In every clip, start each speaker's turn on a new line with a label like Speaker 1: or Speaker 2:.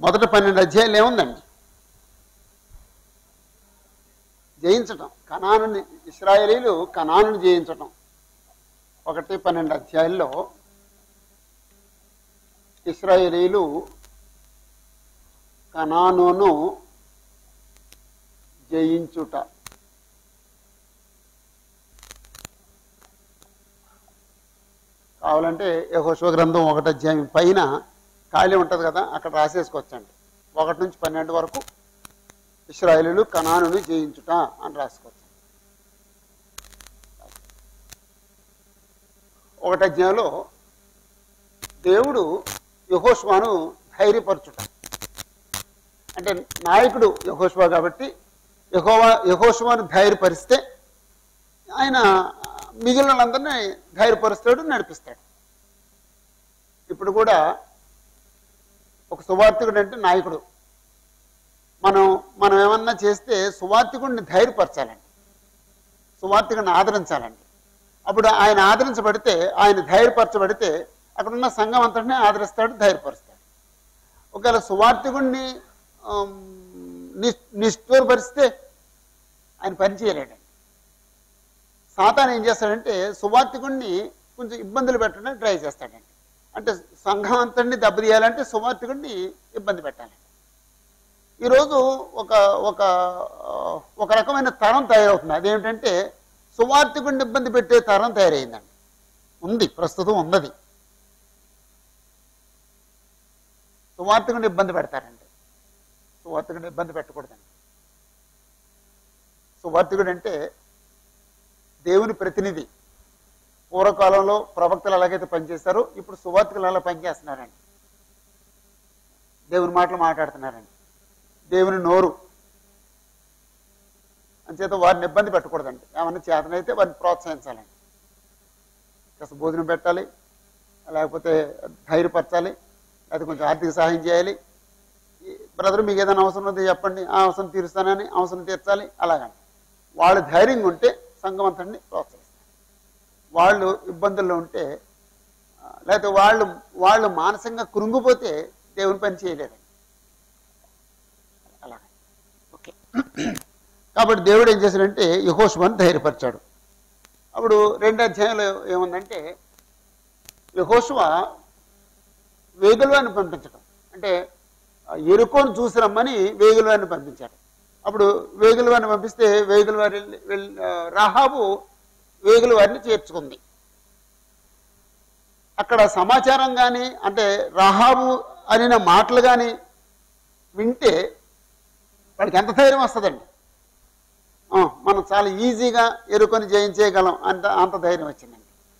Speaker 1: మొదట పన్నెండు అధ్యాయులు ఏముందండి జయించటం కణానుని ఇస్రాయేలీలు కణానుని జయించటం ఒకటి పన్నెండు అధ్యాయుల్లో ఇస్రాయేలీలు కణానును జయించుట కావాలంటే యహోశివ గ్రంథం ఒకటి అధ్యాయం పైన ఖాళీ ఉంటుంది కదా అక్కడ రాసేసుకోవచ్చండి ఒకటి నుంచి పన్నెండు వరకు ఇస్రాయేలీలు కణానుని జయించుట అని రాసుకోవచ్చు ఒకటి అధ్యాయంలో దేవుడు యహోష్వాను ధైర్యపరచుట అంటే నాయకుడు యహోష్వా కాబట్టి యహోవా యహోష్వాను ధైర్యపరిస్తే ఆయన మిగిలిన వాళ్ళందరినీ ధైర్యపరుస్తాడు నడిపిస్తాడు ఇప్పుడు కూడా ఒక సువార్థికుడు అంటే నాయకుడు మనం మనం ఏమన్నా చేస్తే సువార్థికుడిని ధైర్యపరచాలండి సువార్థికుడిని ఆదరించాలండి అప్పుడు ఆయన ఆదరించబడితే ఆయన ధైర్యపరచబడితే అక్కడున్న సంఘం అంతటిని ఆదరిస్తాడు ధైర్యపరుస్తాడు ఒకవేళ సువార్థికుడిని ఆమ్, నిష్ నిష్ఠూరపరిస్తే ఆయన పని చేయలేడండి సాతాన్ ఏం చేస్తాడంటే సువార్థికుడిని కొంచెం ఇబ్బందులు పెట్టడానికి ట్రై చేస్తాడండి అంటే సంఘం అంతటిని దెబ్బతీయాలంటే సువార్థికుడిని ఇబ్బంది పెట్టాలి ఈరోజు ఒక ఒక ఆ, ఒక రకమైన తరం తయారవుతుంది అదేమిటంటే సువార్థికుడిని ఇబ్బంది పెట్టే తరం తయారైందండి ఉంది ప్రస్తుతం ఉన్నది సువార్థికుడిని ఇబ్బంది పెడతారండి సువార్థికుడిని ఇబ్బంది పెట్టకూడదండి సువార్థికుడు అంటే దేవుని ప్రతినిధి పూర్వకాలంలో ప్రవక్తలు ఎలాగైతే పనిచేస్తారో ఇప్పుడు సువార్థికులు అలా పనిచేస్తున్నారండి దేవుని మాటలు మాట్లాడుతున్నారండి దేవుని నోరు అంచేత వారిని ఇబ్బంది పెట్టకూడదండి ఏమన్నా చేతనైతే వారిని ప్రోత్సహించాలండి కాస్త భోజనం పెట్టాలి లేకపోతే ధైర్యపరచాలి లేకపోతే కొంచెం ఆర్థిక సహాయం చేయాలి బ్రదర్ మీకు ఏదైనా అవసరం ఉంటే చెప్పండి ఆ అవసరం తీరుస్తానని అవసరం తీర్చాలి అలాగండి వాళ్ళు ధైర్యంగా ఉంటే సంఘం అంతటిని ప్రోత్సహిస్తారు వాళ్ళు ఇబ్బందుల్లో ఉంటే ఆ, లేకపోతే వాళ్ళు వాళ్ళు మానసికంగా కృంగిపోతే దేవుని పని చేయలేరండి అలాగే ఓకే కాబట్టి దేవుడు ఏం చేశాడంటే యహోష్వాన్ని ధైర్యపరిచాడు అప్పుడు రెండు అధ్యాయంలో ఏముందంటే యహోష్వ వేగులవాన్ని పంపించడం అంటే ఆ ఎరుకోను చూసి రమ్మని వేగులవాన్ని పంపించాడు అప్పుడు వేగులవారిని పంపిస్తే వేగులవారి వెళ్ళి ఆ, రాహాబు వేగులవారిని చేర్చుకుంది అక్కడ సమాచారం కానీ అంటే రాహాబు అనిన మాటలు కానీ వింటే వాడికి ఎంత ధైర్యం వస్తుందండి ఆ, మనం చాలా ఈజీగా ఎరుకొని జయించేయగలం అంత అంత ధైర్యం వచ్చిందండి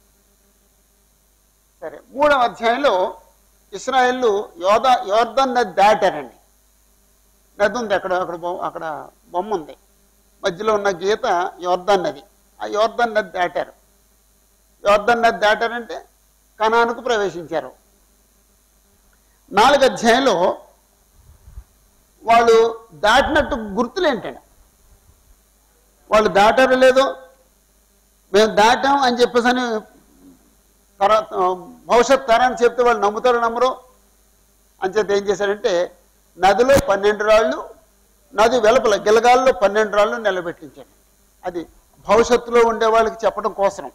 Speaker 1: సరే మూడవ అధ్యాయంలో ఇస్రాయేళ్ళు యోధ యోర్ధన్ నది దాటారండి నది ఉంది అక్కడ అక్కడ బొమ్మ అక్కడ బొమ్మ ఉంది మధ్యలో ఉన్న గీత యోర్ధన్ నది ఆ యోర్ధన్ నది దాటారు యోర్ధన్ నది దాటారంటే కణానికి ప్రవేశించారు నాలుగు అధ్యాయంలో వాళ్ళు దాటినట్టు గుర్తులేంటండి వాళ్ళు దాటారో లేదో మేము దాటాం అని చెప్పేసి అని తర భవిష్యత్ తరాన్ని చెప్తే వాళ్ళు నమ్ముతారో నమ్మరు అంచేత ఏం చేశారంటే నదిలో పన్నెండు రాళ్ళు నది వెలుపల గిలగాల్లో పన్నెండు రాళ్ళు నిలబెట్టించాడు అది భవిష్యత్తులో ఉండే వాళ్ళకి చెప్పడం కోసం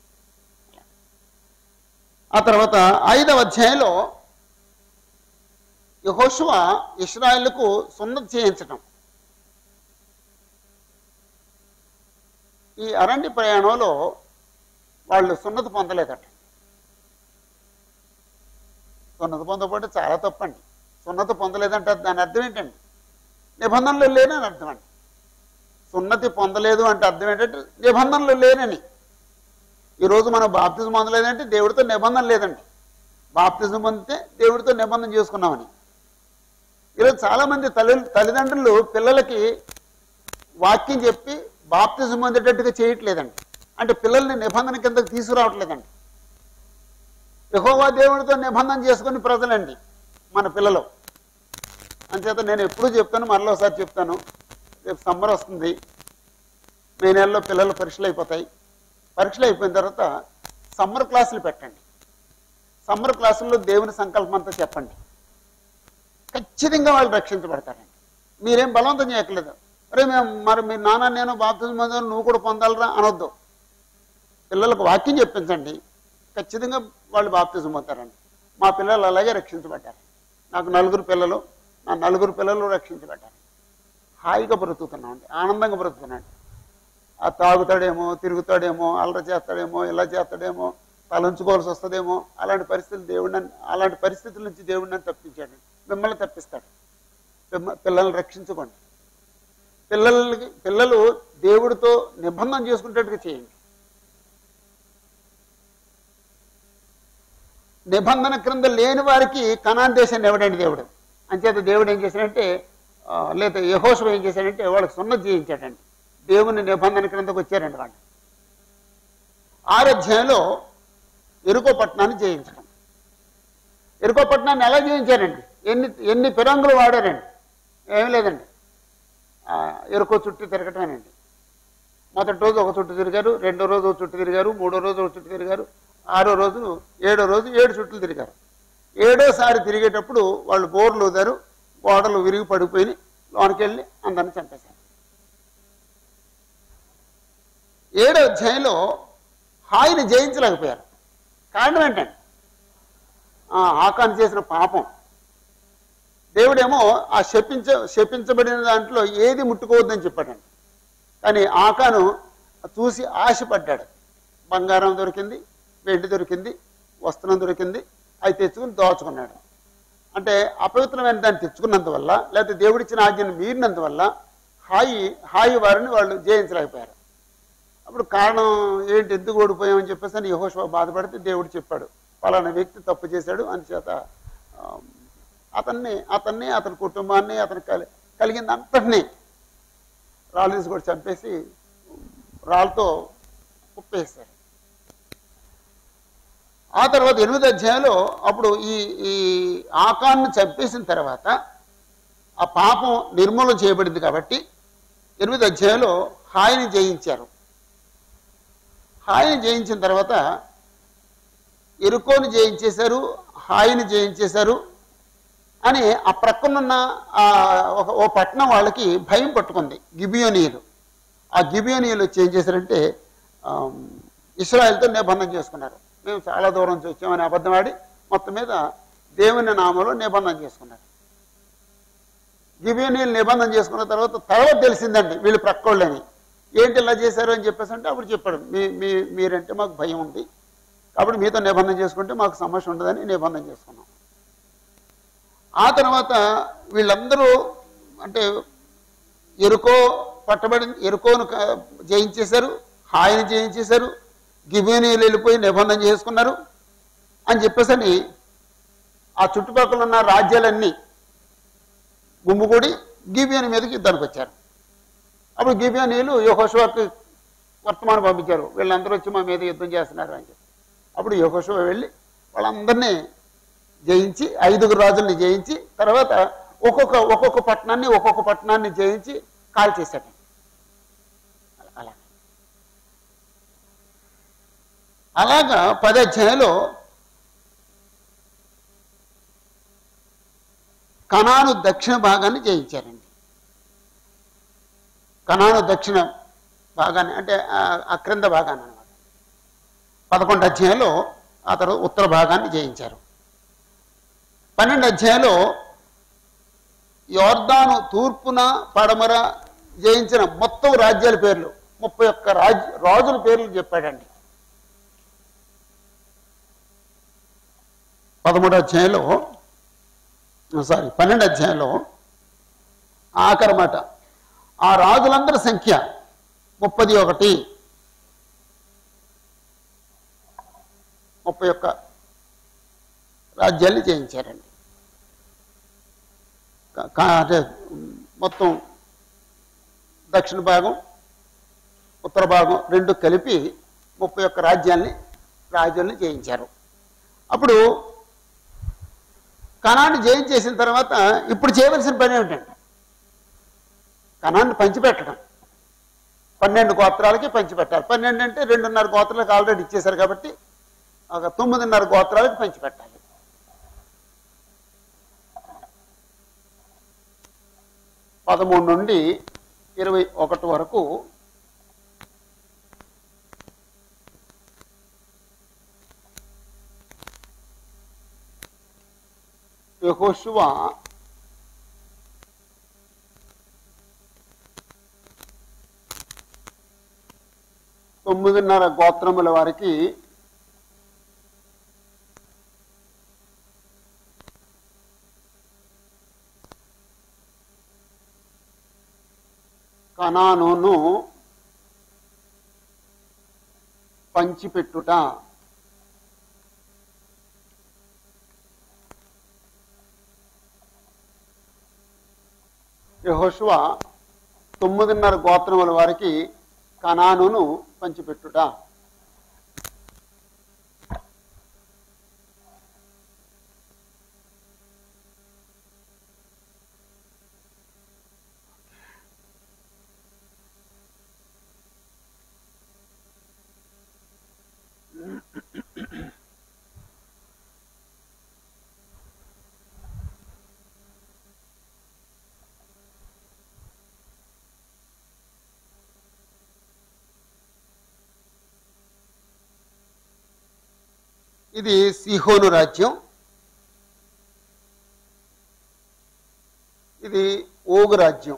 Speaker 1: ఆ తర్వాత ఐదవ అధ్యాయంలో యహోషువ ఇస్రాయేళ్లకు సున్నతి చేయించటం ఈ అరణ్య ప్రయాణంలో వాళ్ళు సున్నతి పొందలేదట సున్నతి పొందకపోతే చాలా తప్పండి సున్నతి పొందలేదంటే దాని అర్థం ఏంటండి నిబంధనలు లేనని అర్థం అండి సున్నతి పొందలేదు అంటే అర్థం ఏంటంటే నిబంధనలు లేనని ఈరోజు మనం బాప్తిజం పొందలేదంటే దేవుడితో నిబంధన లేదండి బాప్తిజం పొందితే దేవుడితో నిబంధన చేసుకున్నామని ఈరోజు చాలామంది తల్లి తల్లిదండ్రులు పిల్లలకి వాక్యం చెప్పి బాప్తిజం పొందేటట్టుగా చేయట్లేదండి అంటే పిల్లల్ని నిబంధన కిందకి తీసుకురావట్లేదండి యహోవా దేవుడితో నిబంధన చేసుకుని ప్రజలండి మన పిల్లలు అంచేత నేను ఎప్పుడూ చెప్తాను మరలోసారి చెప్తాను రేపు సమ్మర్ వస్తుంది మే నెలలో పిల్లలు పరీక్షలు అయిపోతాయి పరీక్షలు అయిపోయిన తర్వాత సమ్మర్ క్లాసులు పెట్టండి సమ్మర్ క్లాసుల్లో దేవుని సంకల్పం అంతా చెప్పండి ఖచ్చితంగా వాళ్ళు రక్షించబడతారండి మీరేం బలవంతం చేయట్లేదు అరే మేము మరి మీ నాన్న నేను బాప్తిజం పొందాను నువ్వు కూడా పొందాలరా అనొద్దు పిల్లలకు వాక్యం చెప్పించండి ఖచ్చితంగా వాళ్ళు బాప్తిజం పొందుతారండి మా పిల్లలు అలాగే రక్షించబడ్డారు నాకు నలుగురు పిల్లలు నా నలుగురు పిల్లలు రక్షించబడ్డారు హాయిగా బ్రతుకుతున్నామండి ఆనందంగా బ్రతుకుతున్నాడు ఆ తాగుతాడేమో తిరుగుతాడేమో అల్లరి చేస్తాడేమో ఇలా చేస్తాడేమో తలంచుకోవాల్సి వస్తుందేమో అలాంటి పరిస్థితులు దేవుడిని అలాంటి పరిస్థితుల నుంచి దేవుడిని తప్పించాడు మిమ్మల్ని తప్పిస్తాడు మిమ్మ- పిల్లల్ని రక్షించుకోండి పిల్లలకి పిల్లలు దేవుడితో నిబంధన చేసుకునేటట్టుగా చేయండి నిబంధన క్రింద లేని వారికి కనాన్ దేశాన్ని ఇవ్వడండి దేవుడు అంచేత దేవుడు ఏం చేశాడంటే ఆ, లేదా యహోషం ఏం చేశాడంటే వాళ్ళకి సున్నతి చేయించాడండి దేవుని నిబంధన క్రిందకు వచ్చారండి వాళ్ళు ఆరాధ్యంలో ఎరుకో పట్టణాన్ని జయించడం ఎరుకో పట్టణాన్ని ఎలా జయించారండి ఎన్ని ఎన్ని పిరంగులు వాడారండి ఏమీ లేదండి ఆ, ఎరుకో చుట్టూ తిరగటమేనండి మొదటి రోజు ఒక చుట్టూ తిరిగారు రెండో రోజు ఒక చుట్టూ తిరిగారు మూడో రోజు ఒక చుట్టూ తిరిగారు ఆరో రోజు ఏడో రోజు ఏడు చుట్టూ తిరిగారు ఏడోసారి తిరిగేటప్పుడు వాళ్ళు బోర్లు ఊదారు గోడలు విరిగి పడిపోయి లోనికి వెళ్ళి అందరిని చంపేశారు ఏడో అధ్యాయంలో హాయిని జయించలేకపోయారు కారణం ఏంటండి ఆ, ఆకాను చేసిన పాపం దేవుడేమో ఆ శపించ శపించబడిన దాంట్లో ఏది ముట్టుకోవద్దని చెప్పాడండి కానీ ఆకాను చూసి ఆశపడ్డాడు బంగారం దొరికింది వెండి దొరికింది వస్త్రం దొరికింది అవి తెచ్చుకుని దోచుకున్నాడు అంటే అపవిత్రమైన దాన్ని తెచ్చుకున్నందువల్ల లేకపోతే దేవుడిచ్చిన ఆజ్ఞను మీరినందువల్ల హాయి హాయి వారిని వాళ్ళు జయించలేకపోయారు అప్పుడు కారణం ఏంటి ఎందుకు ఓడిపోయామని చెప్పేసి అని యహోషువ బాధపడితే దేవుడు చెప్పాడు పలానా వ్యక్తి తప్పు చేశాడు అని చేత ఆ, అతన్ని అతన్ని అతని కుటుంబాన్ని అతని కలి కలిగింది అంతటినీ రాళ్ళని కూడా చంపేసి రాళ్ళతో కుప్పేశారు ఆ తర్వాత ఎనిమిది అధ్యాయంలో అప్పుడు ఈ ఈ ఆకాన్ని చంపేసిన తర్వాత ఆ పాపం నిర్మూలన చేయబడింది కాబట్టి ఎనిమిది అధ్యాయంలో హాయిని జయించారు హాయిని జయించిన తర్వాత ఎరుకోని జయించేశారు హాయిని జయించేశారు అని ఆ ప్రక్కనున్న ఆ ఒక ఓ పట్టణం వాళ్ళకి భయం పట్టుకుంది గిబియోనీయులు ఆ గిబియోనీయులు వచ్చి ఏం చేశారంటే ఆమ్, ఇస్రాయల్తో నిబంధన చేసుకున్నారు మేము చాలా దూరం నుంచి వచ్చామని అబద్ధం ఆడి మొత్తం మీద దేవుని నామంలో నిబంధన చేసుకున్నారు గిబియోనీయులు నిబంధన చేసుకున్న తర్వాత తర్వాత తెలిసిందండి వీళ్ళు ప్రక్కోళ్ళని ఏంటి ఇలా చేశారు అని చెప్పేసి అంటే అప్పుడు చెప్పాడు మీ మీ మీరంటే మాకు భయం ఉంది కాబట్టి మీతో నిబంధన చేసుకుంటే మాకు సమస్య ఉండదని నిబంధన చేసుకున్నాం ఆ తర్వాత వీళ్ళందరూ అంటే ఎరుకో పట్టబడి ఎరుకోను క- జయించేశారు హాయిని జయించేశారు గిబియోనీయులు వెళ్ళిపోయి నిబంధన చేసుకున్నారు అని చెప్పేసని ఆ చుట్టుపక్కల ఉన్న రాజ్యాలన్నీ గుమ్ముగూడి గిబియోని మీదకి యుద్ధానికి వచ్చారు అప్పుడు గిబియోనీయులు యహోషువాకి వర్తమానం పంపించారు వీళ్ళందరూ వచ్చి మా మీద యుద్ధం చేస్తున్నారు అని చెప్పి అప్పుడు యహోషువ వెళ్ళి వాళ్ళందరినీ జయించి ఐదుగురు రాజుల్ని జయించి తర్వాత ఒక్కొక్క ఒక్కొక్క పట్టణాన్ని ఒక్కొక్క పట్టణాన్ని జయించి కాల్ చేశాడు అలా అలాగా పది అధ్యాయంలో కణాను దక్షిణ భాగాన్ని జయించారండి కణాను దక్షిణ భాగాన్ని అంటే ఆ- ఆ క్రింద భాగాన్ని అనమాట పదకొండు అధ్యాయంలో ఆ తర్వాత ఉత్తర భాగాన్ని జయించారు పన్నెండు అధ్యాయంలో యోర్దాను తూర్పున పడమర జయించిన మొత్తం రాజ్యాల పేర్లు ముప్పై ఒక్క రాజ్ రాజుల పేర్లు చెప్పాడండి పదమూడు అధ్యాయంలో సారీ పన్నెండు అధ్యాయంలో ఆఖరి మాట ఆ రాజులందరి సంఖ్య ముప్పది ఒకటి ముప్పై ఒక్క రాజ్యాల్ని జయించారండి కా- కా- అంటే మొత్తం దక్షిణ భాగం ఉత్తర భాగం రెండు కలిపి ముప్పై ఒక్క రాజ్యాల్ని రాజ్యాల్ని జయించారు అప్పుడు కణాన్ని జయించేసిన తర్వాత ఇప్పుడు చేయవలసిన పని ఏమిటండి కణాన్ని పంచిపెట్టడం పన్నెండు గోత్రాలకి పంచిపెట్టాలి పన్నెండు అంటే రెండున్నర గోత్రాలకు ఆల్రెడీ ఇచ్చేశారు కాబట్టి ఒక తొమ్మిదిన్నర గోత్రాలకు పంచిపెట్టాలి పదమూడు నుండి ఇరవై ఒకటి వరకు యెహోషువ తొమ్మిదిన్నర గోత్రముల వారికి కనానును పంచిపెట్టుట యెహోషువ తొమ్మిదిన్నర గోత్రముల వారికి కనానును పంచిపెట్టుట ఇది సిహోను రాజ్యం ఇది ఓగు రాజ్యం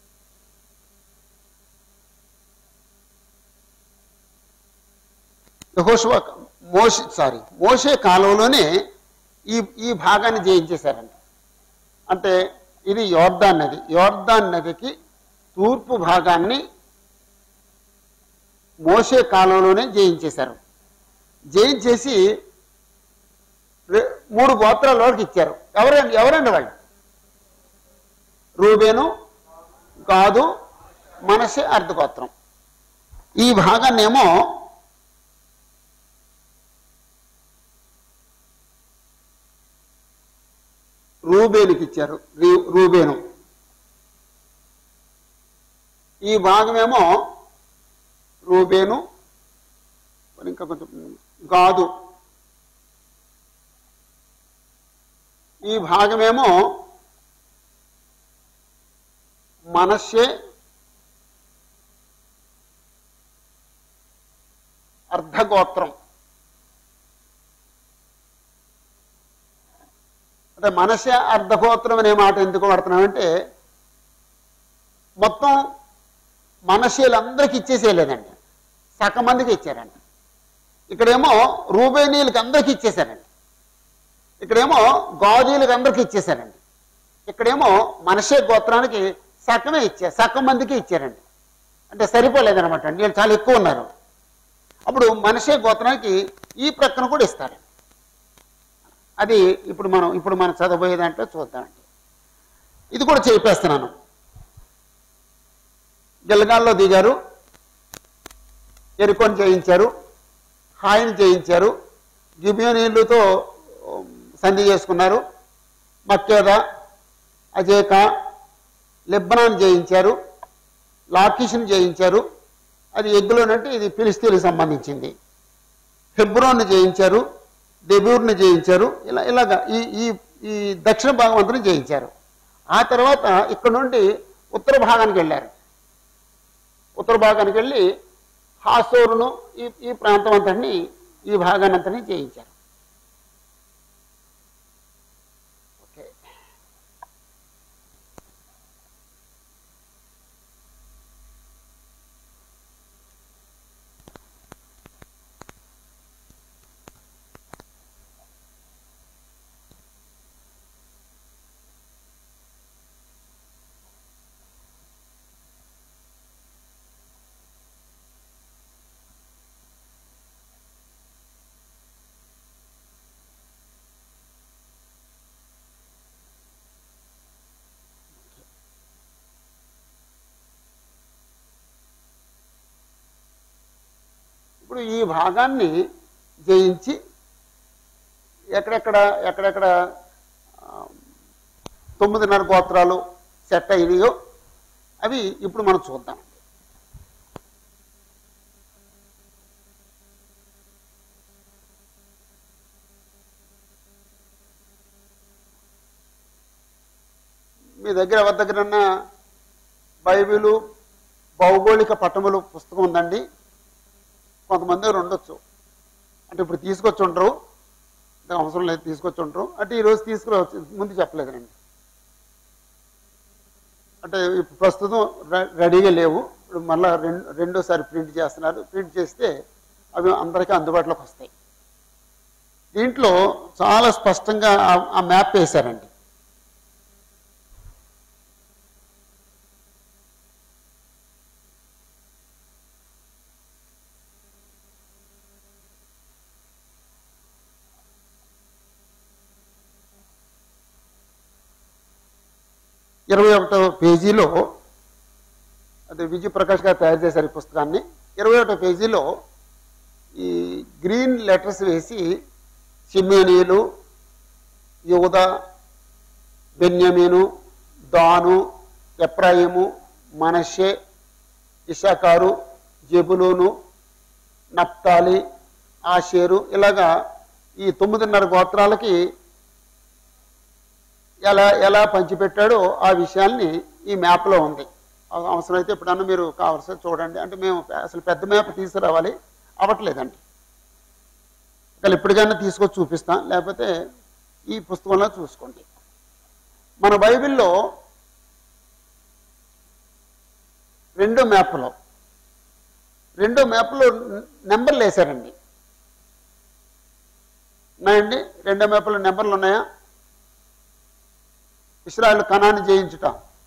Speaker 1: యెహోషువ మోషే సారీ మోషే కాలంలోనే ఈ ఈ భాగాన్ని జయించేశారంట అంటే ఇది యోర్దాన్ నది యోర్దాన్ నదికి తూర్పు భాగాన్ని మోషే కాలంలోనే జయించేశారు జయించేసి రె- మూడు గోత్రాల వరకు ఇచ్చారు ఎవరండి ఎవరండి వాళ్ళు రూబేను గాదు మనసే అర్ధగోత్రం ఈ భాగాన్నేమో రూబేనుకి ఇచ్చారు రీ- రూబేను ఈ భాగమేమో రూబేను మరి ఇంకా కొంచెం గాదు ఈ భాగమేమో మనస్సే అర్ధగోత్రం అంటే మనస్సే అర్ధగోత్రం అనే మాట ఎందుకు వాడుతున్నామంటే మొత్తం మనస్సులందరికీ ఇచ్చేసేయలేదండి సగం మందికి ఇచ్చారండి ఇక్కడేమో రూబేనీలకి అందరికీ ఇచ్చేశారండి ఇక్కడేమో గాజీలకు అందరికీ ఇచ్చేశారండి ఇక్కడేమో మనషే గోత్రానికి సగమే ఇచ్చారు సగం మందికి ఇచ్చారండి అంటే సరిపోలేదనమాట అండి వీళ్ళు చాలా ఎక్కువ ఉన్నారు అప్పుడు మనషే గోత్రానికి ఈ ప్రక్కన కూడా ఇస్తారండి అది ఇప్పుడు మనం ఇప్పుడు మనం చదవబోయే దాంట్లో చూద్దామండి ఇది కూడా చెప్పేస్తున్నాను గిల్గాల్లో దిగారు ఎరుకొని జయించారు హాయిని జయించారు గిబియోనీళ్ళతో సంధి చేసుకున్నారు మక్కేద అజేక లెబ్బనాన్ జయించారు లాకీష్ని జయించారు అది ఎగ్గులోనంటే ఇది ఫిలిస్తీన్కి సంబంధించింది హెబ్రోన్ని జయించారు దెబూర్ని జయించారు ఇలా ఇలాగా ఈ ఈ ఈ దక్షిణ భాగం అంతా జయించారు ఆ తర్వాత ఇక్కడ నుండి ఉత్తర భాగానికి వెళ్ళారు ఉత్తర భాగానికి వెళ్ళి హాసోరును ఈ ఈ ప్రాంతం అంతటిని ఈ భాగాన్ని అంతని జయించారు ఓకే ఇప్పుడు ఈ భాగాన్ని జయించి ఎక్కడెక్కడ ఎక్కడెక్కడ ఆ, తొమ్మిదిన్నర గోత్రాలు సెట్ అయినాయో అవి ఇప్పుడు మనం చూద్దాం మీ దగ్గర ఎవరి దగ్గరన్నా బైబిలు భౌగోళిక పట్టములు పుస్తకం ఉందండి కొంతమంది దగ్గర ఉండొచ్చు అంటే ఇప్పుడు తీసుకొచ్చి ఉండరు ఇంకా అవసరం లేదు తీసుకొచ్చి ఉండరు అంటే ఈరోజు తీసుకురావచ్చు ముందు చెప్పలేదండి అంటే ఇప్పుడు ప్రస్తుతం రె- రెడీగా లేవు ఇప్పుడు మళ్ళీ రెండు రెండోసారి ప్రింట్ చేస్తున్నారు ప్రింట్ చేస్తే అవి అందరికీ అందుబాటులోకి వస్తాయి దీంట్లో చాలా స్పష్టంగా ఆ- ఆ మ్యాప్ వేశారండి ఇరవై ఒకటో పేజీలో అది విజయ్ ప్రకాష్ గారు తయారు చేశారు ఈ పుస్తకాన్ని ఇరవై ఒకటో పేజీలో ఈ గ్రీన్ లెటర్స్ వేసి సిమ్మేనీయులు యోధ బెన్యమీను దాను ఎప్రాయిము మనషే ఇషాకారు జబులూను నప్తాలి ఆషేరు ఇలాగా ఈ తొమ్మిదిన్నర గోత్రాలకి ఎలా ఎలా పంచిపెట్టాడో ఆ విషయాల్ని ఈ మ్యాప్లో ఉంది అవ- అవసరమైతే ఎప్పుడన్నా మీరు కావాల్సి చూడండి అంటే మేము అసలు పెద్ద మ్యాప్ తీసుకురావాలి అవ్వట్లేదండి ఒకవేళ ఎప్పటికైనా తీసుకొచ్చి చూపిస్తాం లేకపోతే ఈ పుస్తకంలో చూసుకోండి మన బైబిల్లో రెండో మ్యాప్లో రెండో మ్యాప్లో నెంబర్లు వేశారండి ఉన్నాయండి రెండో మ్యాప్లో నెంబర్లు ఉన్నాయా ఇస్రాయల్ కణాన్ని జయించుట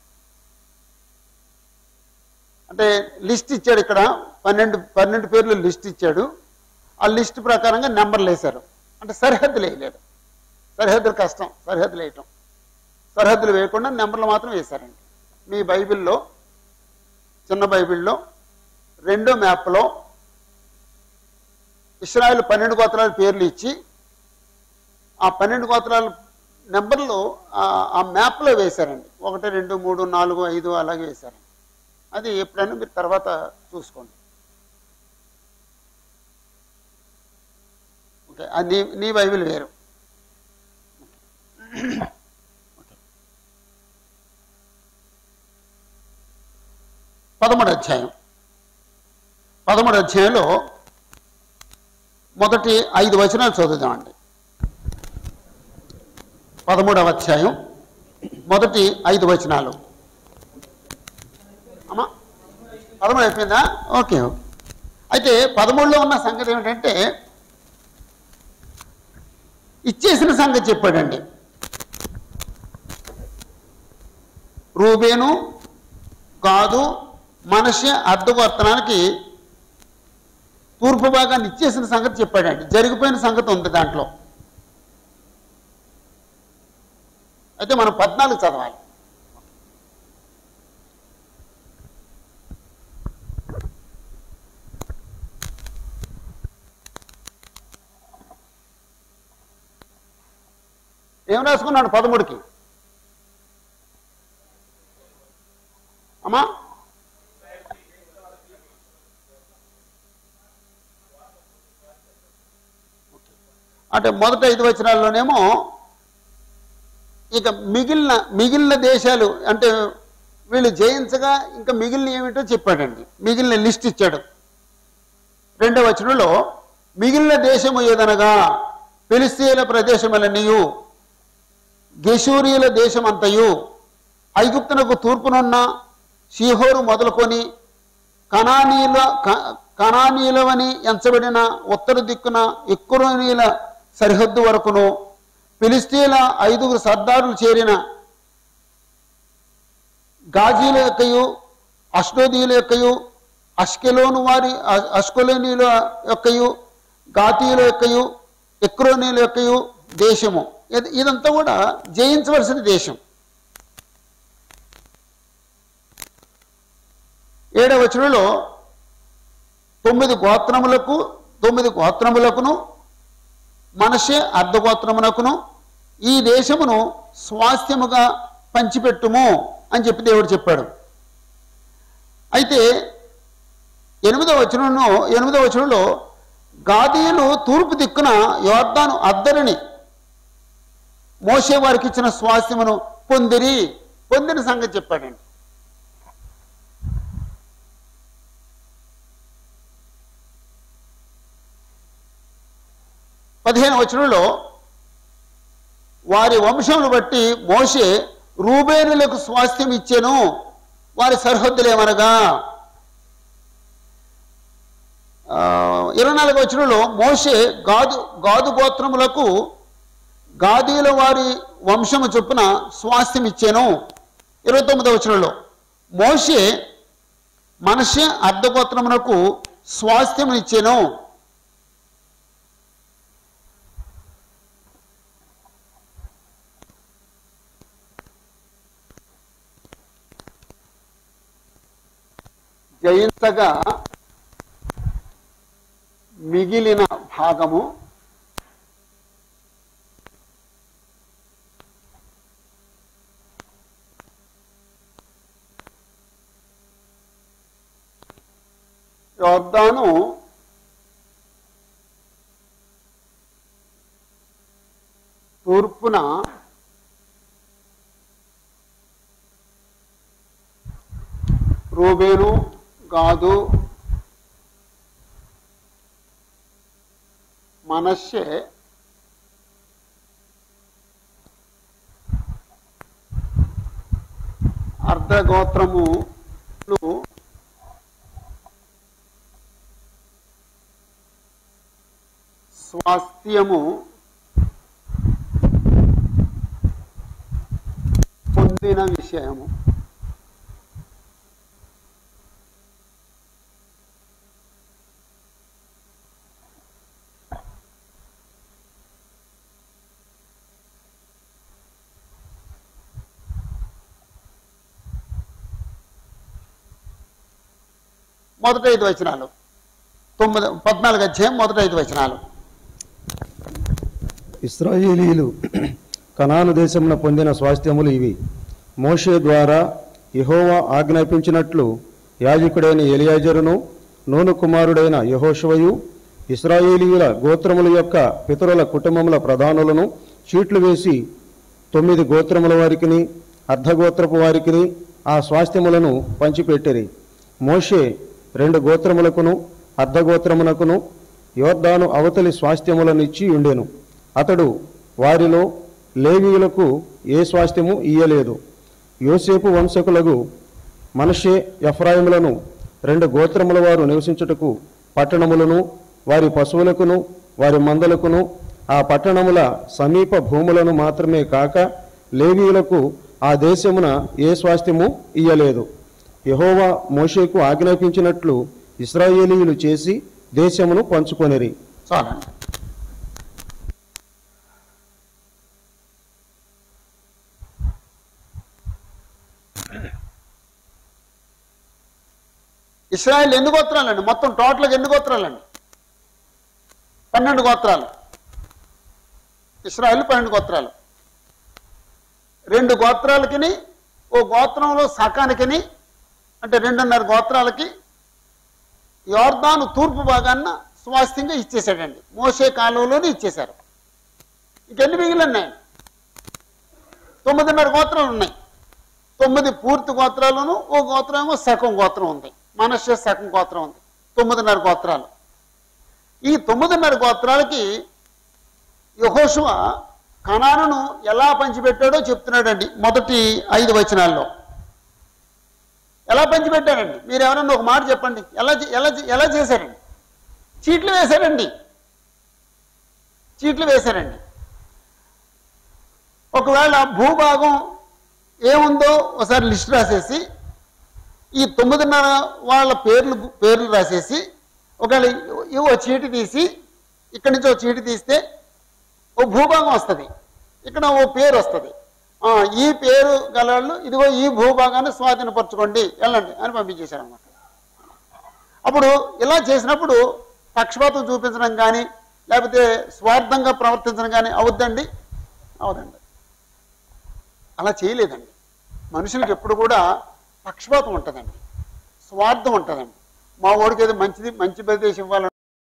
Speaker 1: అంటే లిస్ట్ ఇచ్చాడు ఇక్కడ పన్నెండు పన్నెండు పేర్లు లిస్ట్ ఇచ్చాడు ఆ లిస్ట్ ప్రకారంగా నెంబర్లు వేశారు అంటే సరిహద్దులు వేయలేదు సరిహద్దులు కష్టం సరిహద్దులు వేయటం సరిహద్దులు వేయకుండా నెంబర్లు మాత్రం వేశారండి మీ బైబిల్లో చిన్న బైబిల్లో రెండో మ్యాప్లో ఇస్రాయల్ పన్నెండు గోత్రాల పేర్లు ఇచ్చి ఆ పన్నెండు గోత్రాల నెంబర్లు ఆ- ఆ మ్యాప్లో వేశారండి ఒకటి రెండు మూడు నాలుగు ఐదు అలాగే వేశారండి అది ఎప్పుడైనా మీరు తర్వాత చూసుకోండి ఓకే అది నీ నీ బైబిల్ వేరు ఓకే. పదమూడు అధ్యాయం పదమూడు అధ్యాయంలో మొదటి ఐదు వచనాలు చదువుదామండి పదమూడవ అధ్యాయం మొదటి ఐదు వచనాలు అమ్మా పదమూడు అయిపోయిందా ఓకే ఓకే అయితే పదమూడులో ఉన్న సంగతి ఏమిటంటే ఇచ్చేసిన సంగతి చెప్పాడండి రూబేను గాదు మనష అర్ధగోత్తనానికి తూర్పు భాగాన్ని ఇచ్చేసిన సంగతి చెప్పాడండి జరిగిపోయిన సంగతి ఉంది దాంట్లో అయితే మనం పద్నాలుగు చదవాలి ఏం రాసుకున్నాడు పదమూడుకి అమ్మా అంటే మొదట ఐదు వచనాల్లోనేమో ఇక మిగిలిన మిగిలిన దేశాలు అంటే వీళ్ళు జయించగా ఇంకా మిగిలిన ఏమిటో చెప్పాడండి మిగిలిన లిస్ట్ ఇచ్చాడు రెండవ వచనంలో మిగిలిన దేశము ఏదనగా ఫిలిస్తీన్ల ప్రదేశములనియు గెషూరియుల దేశమంతయు ఐగుప్తునకు తూర్పునున్న షీహోరు మొదలుకొని కనానీయుల క- కనానీయులవని ఎంచబడిన ఉత్తర దిక్కున ఎక్కురోనీల సరిహద్దు వరకును ఫిలిస్తీన్ల ఐదుగురు సర్దారులు చేరిన గాజీల యొక్కయు అష్డోదీయుల యొక్కయు అష్కెలోను వారి అ- అష్కొలోనీల యొక్కయు గాతీయుల యొక్కయు ఎక్రోనీల యొక్కయు దేశము ఇది- ఇదంతా కూడా జయించవలసిన దేశం ఏడవ వచనంలో తొమ్మిది గోత్రములకు తొమ్మిది గోత్రములకును మనషే అర్ధగోత్రమునకును ఈ దేశమును స్వాస్థ్యముగా పంచిపెట్టుము అని చెప్పి దేవుడు చెప్పాడు అయితే ఎనిమిదవ వచనంలో ఎనిమిదవ వచనంలో గాదీయులు తూర్పు దిక్కున యోర్దాను అద్దరిని మోసే వారికి ఇచ్చిన స్వాస్థ్యమును పొందిరి పొందిన సంగతి చెప్పాడండి పదిహేను వచనంలో వారి వంశములు బట్టి మోషే రూబేనులకు స్వాస్థ్యం ఇచ్చెను వారి సరిహద్దులేమనగా ఆ, ఇరవై నాలుగు వచనంలో మోషే గాదు గాదు గోత్రములకు గాదీల వారి వంశము చొప్పున స్వాస్థ్యం ఇచ్చాను ఇరవై తొమ్మిదవ వచనంలో మోషే మనషే అర్ధగోత్రమునకు స్వాస్థ్యం ఇచ్చాను జయించగా మిగిలిన భాగము యోర్దాను తూర్పున రూబేను గాదు మనషే అర్ధగోత్రము స్వాస్థ్యము పొందిన విషయము మొదటి ఐదు వచనాలు తొమ్మిది పద్నాలుగు అధ్యాయం మొదటి ఐదు వచనాలు
Speaker 2: ఇస్రాయేలీలు కనాను దేశమున పొందిన స్వాస్థ్యములు ఇవి మోషే ద్వారా యెహోవా ఆజ్ఞాపించినట్లు యాజకుడైన ఎలియాజరును నూను కుమారుడైన యహోశవయు ఇస్రాయేలీయుల గోత్రముల యొక్క పితరుల కుటుంబముల ప్రధానులను చీట్లు వేసి తొమ్మిది గోత్రముల వారికిని అర్ధగోత్రపు వారికిని ఆ స్వాస్థ్యములను పంచిపెట్టిరి మోషే రెండు గోత్రములకును అర్ధగోత్రమునకును యోర్దాను అవతలి స్వాస్థ్యములనిచ్చి ఉండెను అతడు వారిలో లేవీయులకు ఏ స్వాస్థ్యము ఇయ్యలేదు యోసేపు వంశకులకు మనషే ఎఫ్రాయిములను రెండు గోత్రముల వారు నివసించుటకు పట్టణములను వారి పశువులకును వారి మందలకును ఆ పట్టణముల సమీప భూములను మాత్రమే కాక లేవీయులకు ఆ దేశమున ఏ స్వాస్థ్యము ఇయ్యలేదు యెహోవా మోషేకు ఆజ్ఞాపించినట్లు ఇస్రాయేలీయులు చేసి దేశమును పంచుకొనిరి
Speaker 1: చాలండి ఇస్రాయల్ ఎన్ని గోత్రాలండి మొత్తం టోటల్గా ఎన్ని గోత్రాలండి పన్నెండు గోత్రాలు ఇస్రాయల్ పన్నెండు గోత్రాలు రెండు గోత్రాలకిని ఓ గోత్రంలో సకానికిని అంటే రెండున్నర గోత్రాలకి యోర్దాను తూర్పు భాగాన్న స్వాస్థ్యంగా ఇచ్చేశాడండి మోసే కాలువలోనే ఇచ్చేశారు ఇంకెన్ని మిగిలిన్నాయి తొమ్మిదిన్నర గోత్రాలు ఉన్నాయి తొమ్మిది పూర్తి గోత్రాలను ఓ గోత్రం ఏమో సగం గోత్రం ఉంది మనస్సు సగం గోత్రం ఉంది తొమ్మిదిన్నర గోత్రాలు ఈ తొమ్మిదిన్నర గోత్రాలకి యహోశువ కణాలను ఎలా పంచిపెట్టాడో చెప్తున్నాడండి మొదటి ఐదు వచనాల్లో ఎలా పంచిపెట్టారండి మీరు ఎవరన్నా ఒక మాట చెప్పండి ఎలా చే- ఎలా చే- ఎలా చేశారండి చీట్లు వేశారండి చీట్లు వేశారండి ఒకవేళ భూభాగం ఏముందో ఒకసారి లిస్ట్ రాసేసి ఈ తొమ్మిదిన్నర వాళ్ళ పేర్లు పేర్లు రాసేసి ఒకవేళ ఇవి ఓ చీటి తీసి ఇక్కడి నుంచి ఓ చీటి తీస్తే ఓ భూభాగం వస్తుంది ఇక్కడ ఓ పేరు వస్తుంది ఆ, ఈ పేరు గలవాళ్ళు ఇదిగో ఈ భూభాగాన్ని స్వాధీనపరచుకోండి వెళ్ళండి అని పంపించేశారు అనమాట అప్పుడు ఇలా చేసినప్పుడు పక్షపాతం చూపించడం కానీ లేకపోతే స్వార్థంగా ప్రవర్తించడం కానీ అవుద్దండి అవదండి అలా చేయలేదండి మనుషులకు ఎప్పుడు కూడా పక్షపాతం ఉంటుందండి స్వార్థం ఉంటుందండి మా ఓడికి ఏదో మంచిది మంచి ప్రదేశం ఇవ్వాలని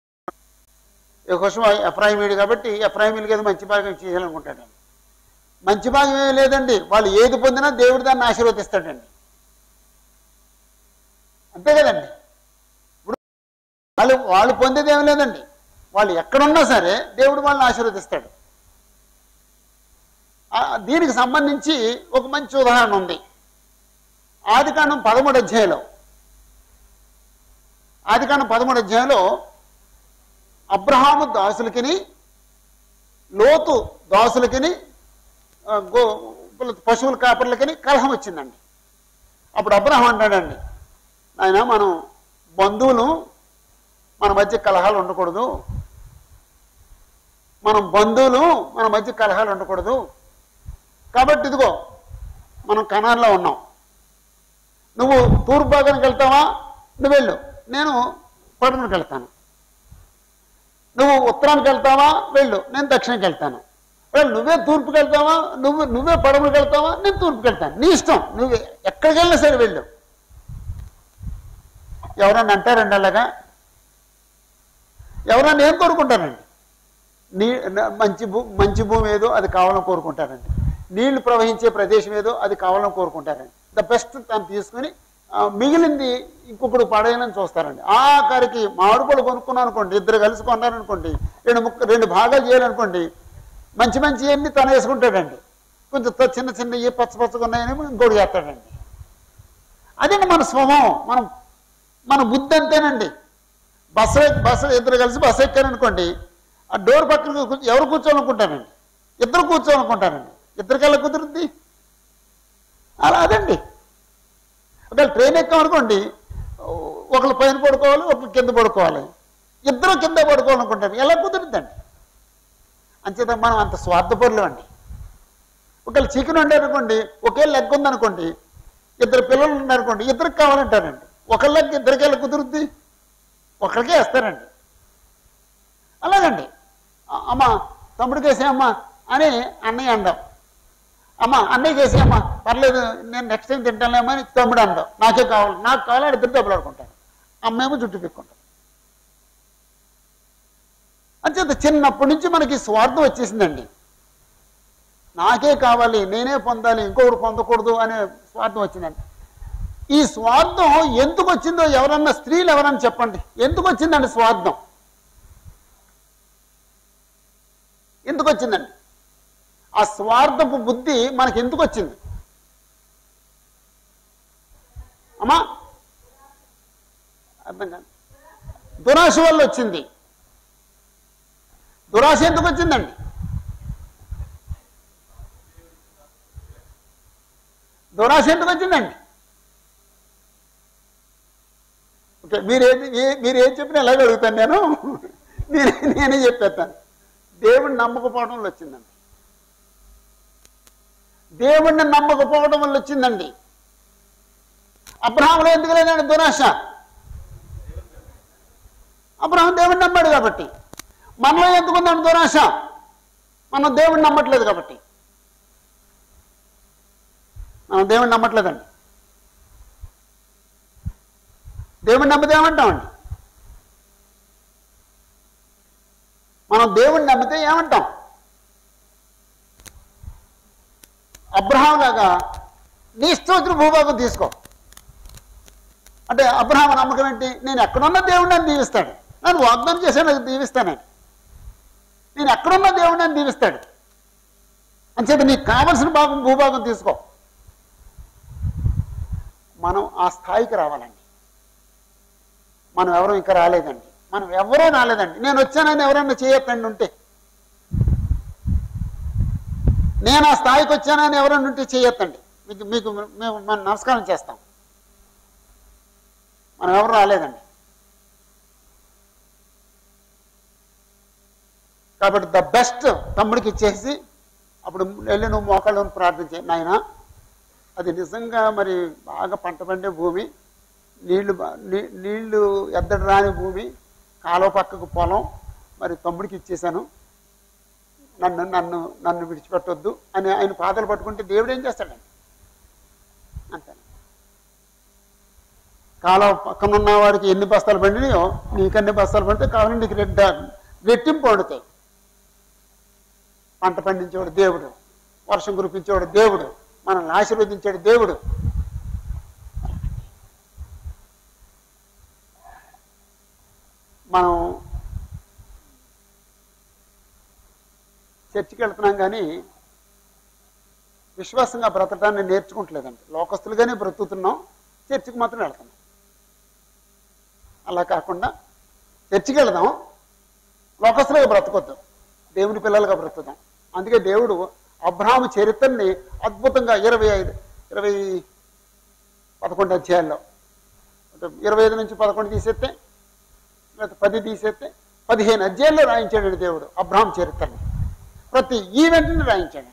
Speaker 1: కోసం ఎఫ్రాయిమీడు కాబట్టి ఎఫ్రాయిమీలకి ఏదో మంచి భాగం చేయాలనుకుంటాడండి మంచి భాగం ఏమీ లేదండి వాళ్ళు ఏది పొందినా దేవుడు దాన్ని ఆశీర్వదిస్తాడండి అంతే కదండి ఇప్పుడు వాళ్ళు వాళ్ళు పొందేది ఏమి లేదండి వాళ్ళు ఎక్కడున్నా సరే దేవుడు వాళ్ళని ఆశీర్వదిస్తాడు ఆ, దీనికి సంబంధించి ఒక మంచి ఉదాహరణ ఉంది ఆదికాండం పదమూడు అధ్యాయంలో ఆదికాండం పదమూడు అధ్యాయంలో అబ్రహాము దాసులకిని లోతు దాసులకిని ఆ, గో పశువుల కాపర్లకిని కలహం వచ్చిందండి అప్పుడు అబ్రహం అంటాడండి ఆయన మనం బంధువులు మన మధ్య కలహాలు ఉండకూడదు మనం బంధువులు మన మధ్య కలహాలు ఉండకూడదు కాబట్టి ఇదిగో మనం కణాల్లో ఉన్నాం నువ్వు తూర్పు భాగానికి వెళ్తావా నువ్వు వెళ్ళు నేను పడమరకు వెళ్తాను నువ్వు ఉత్తరానికి వెళ్తావా వెళ్ళు నేను దక్షిణకి వెళ్తాను వెళ్ళు నువ్వే తూర్పుకి వెళ్తావా నువ్వు నువ్వే పడమరకు వెళ్తావా నేను తూర్పుకి వెళ్తాను నీ ఇష్టం నువ్వు ఎక్కడికి వెళ్ళినా సరే వెళ్ళు ఎవరన్నా అంటారండి అలాగా ఎవరన్నా ఏం కోరుకుంటారండి నీ న- మంచి భూ మంచి భూమి ఏదో అది కావాలని కోరుకుంటారండి నీళ్లు ప్రవహించే ప్రదేశం ఏదో అది కావాలని కోరుకుంటారండి ద బెస్ట్ తను తీసుకుని ఆ, మిగిలింది ఇంకొకడు పడేయాలని చూస్తారండి ఆఖరికి మామిడి పళ్ళు కొనుక్కున్నాను అనుకోండి ఇద్దరు కలిసి కొన్నారనుకోండి రెండు ముక్క రెండు భాగాలు చేయాలనుకోండి మంచి మంచి అన్ని తను వేసుకుంటాడండి కొంచెం త- చిన్న చిన్న ఏ పచ్చ పచ్చగా ఉన్నాయని ఇంకోటి చేస్తాడండి అదండి మన స్వభావం మనం మన బుద్ధి అంతేనండి బస్సు ఎక్- బస్సు ఇద్దరు కలిసి బస్సు ఎక్కారనుకోండి ఆ డోర్ పక్కన కూ- ఎవరు కూర్చోవాలనుకుంటారండి ఇద్దరు కూర్చోవాలనుకుంటారండి ఇద్దరికల్లా కుదురుద్ది అలా అదండి ఒకవేళ ట్రైన్ ఎక్కామనుకోండి ఒకళ్ళు పైన పడుకోవాలి ఒకళ్ళు కింద పడుకోవాలి ఇద్దరు కింద పడుకోవాలనుకుంటారు ఎలా కుదురుద్దండి అంచేత మనం అంత స్వార్థపరులు అండి ఒకవేళ చికెన్ వండారనుకోండి ఒకే లెగ్ ఉందనుకోండి ఇద్దరు పిల్లలు ఉన్నారనుకోండి ఇద్దరికి కావాలంటారండి ఒకళ్ళకి ఇద్దరికి ఎలా కుదురుద్ది ఒకరికే వేస్తారండి అలాగండి అ- అమ్మ తమ్ముడికి వేసేయమ్మ అని అన్నయ్య అందాం అమ్మ అన్నయ్యకి వేసేయమ్మ పర్లేదు నేను నెక్స్ట్ టైం తింటానేమో అని తమ్ముడు అందాం నాకే కావాలి నాకు కావాలి ఇద్దరు డబ్బులు ఆడుకుంటాను అమ్మేమో జుట్టు పిక్కుంటాం అంచేత చిన్నప్పటి నుంచి మనకి స్వార్థం వచ్చేసిందండి నాకే కావాలి నేనే పొందాలి ఇంకొకరు పొందకూడదు అనే స్వార్థం వచ్చిందండి ఈ స్వార్థం ఎందుకు వచ్చిందో ఎవరన్నా స్త్రీలు ఎవరన్నా చెప్పండి ఎందుకు వచ్చిందండి స్వార్థం ఎందుకు వచ్చిందండి ఆ స్వార్థపు బుద్ధి మనకి ఎందుకు వచ్చింది అమ్మా అర్థం కాదు దురాశ వల్ల వచ్చింది దురాశ ఎందుకు వచ్చిందండి దురాశ ఎందుకు వచ్చిందండి ఓకే మీరేది ఏ- మీరు ఏం చెప్పినా ఎలాగ అడుగుతాను నేను నేనే నేనే చెప్పేస్తాను దేవుడిని నమ్మకపోవడం వల్ల వచ్చిందండి దేవుడిని నమ్మకపోవడం వల్ల వచ్చిందండి అబ్రహాంలో ఎందుకు లేదండి దురాశ అబ్రహాం దేవుడిని నమ్మాడు కాబట్టి మనలో ఎందుకుందండి దురాశ మనం దేవుడిని నమ్మట్లేదు కాబట్టి మనం దేవుడిని నమ్మట్లేదండి దేవుడిని నమ్మితే ఏమంటామండి మనం దేవుడిని నమ్మితే ఏమంటాం అబ్రహాం లాగా నీ ఇష్టం వచ్చిన భూభాగం తీసుకో అంటే అబ్రహాం నమ్మకం ఏంటి నేను ఎక్కడున్న దేవుడిని నన్ను దీవిస్తాడు నన్ను వాగ్దానం చేశాను నాకు దీవిస్తానని నేను ఎక్కడున్న దేవుడిని నన్ను దీవిస్తాడు అంచేత నీకు కావలసిన భాగం భూభాగం తీసుకో మనం ఆ స్థాయికి రావాలండి మనం ఎవరు ఇంకా రాలేదండి మనం ఎవరూ రాలేదండి నేను వచ్చానని ఎవరైనా చేయొద్దండి ఉంటే నేను ఆ స్థాయికి వచ్చానని ఎవరైనా ఉంటే చేయొద్దండి మీకు మీకు మేము మనం నమస్కారం చేస్తాం మనం ఎవరు రాలేదండి కాబట్టి ద బెస్ట్ తమ్ముడికి ఇచ్చేసి అప్పుడు వెళ్ళి నువ్వు మోకాళ్ళు ప్రార్థించే నాయన అది నిజంగా మరి బాగా పంట పండే భూమి నీళ్లు బా- నీ- నీళ్లు ఎద్దడి రాని భూమి కాలువ పక్కకు పొలం మరి తమ్ముడికి ఇచ్చేశాను నన్ను నన్ను నన్ను విడిచిపెట్టొద్దు అని ఆయన పాదలు పట్టుకుంటే దేవుడు ఏం చేస్తాడండి అంతే కాలువ పక్కన ఉన్న వాడికి ఎన్ని బస్తాలు పండినాయో నీకన్ని బస్తాలు పడితే కావాలంటే నీకు రెడ్డ రెట్టింపు పడుతాయి పంట పండించేవాడు దేవుడు వర్షం కురిపించేవాడు దేవుడు మనల్ని ఆశీర్వదించాడు దేవుడు మనం చర్చికి వెళ్తున్నాం కానీ విశ్వాసంగా బ్రతకడాన్ని నేర్చుకుంటలేదండి లోకస్తులుగానే బ్రతుకుతున్నాం చర్చికి మాత్రం వెళ్తున్నాం అలా కాకుండా చర్చికి వెళదాం లోకస్తులుగా బ్రతకొద్దాం దేవుని పిల్లలుగా బ్రతుకుదాం అందుకే దేవుడు అబ్రహాము చరిత్రని అద్భుతంగా ఇరవై ఐదు ఇరవై పదకొండు అధ్యాయాల్లో అంటే ఇరవై ఐదు నుంచి పదకొండు తీసేస్తే లేకపోతే పది తీసేస్తే పదిహేను అధ్యాయాల్లో రాయించాడండి దేవుడు అబ్రహాం చరిత్రని ప్రతి ఈవెంట్ని రాయించాడండి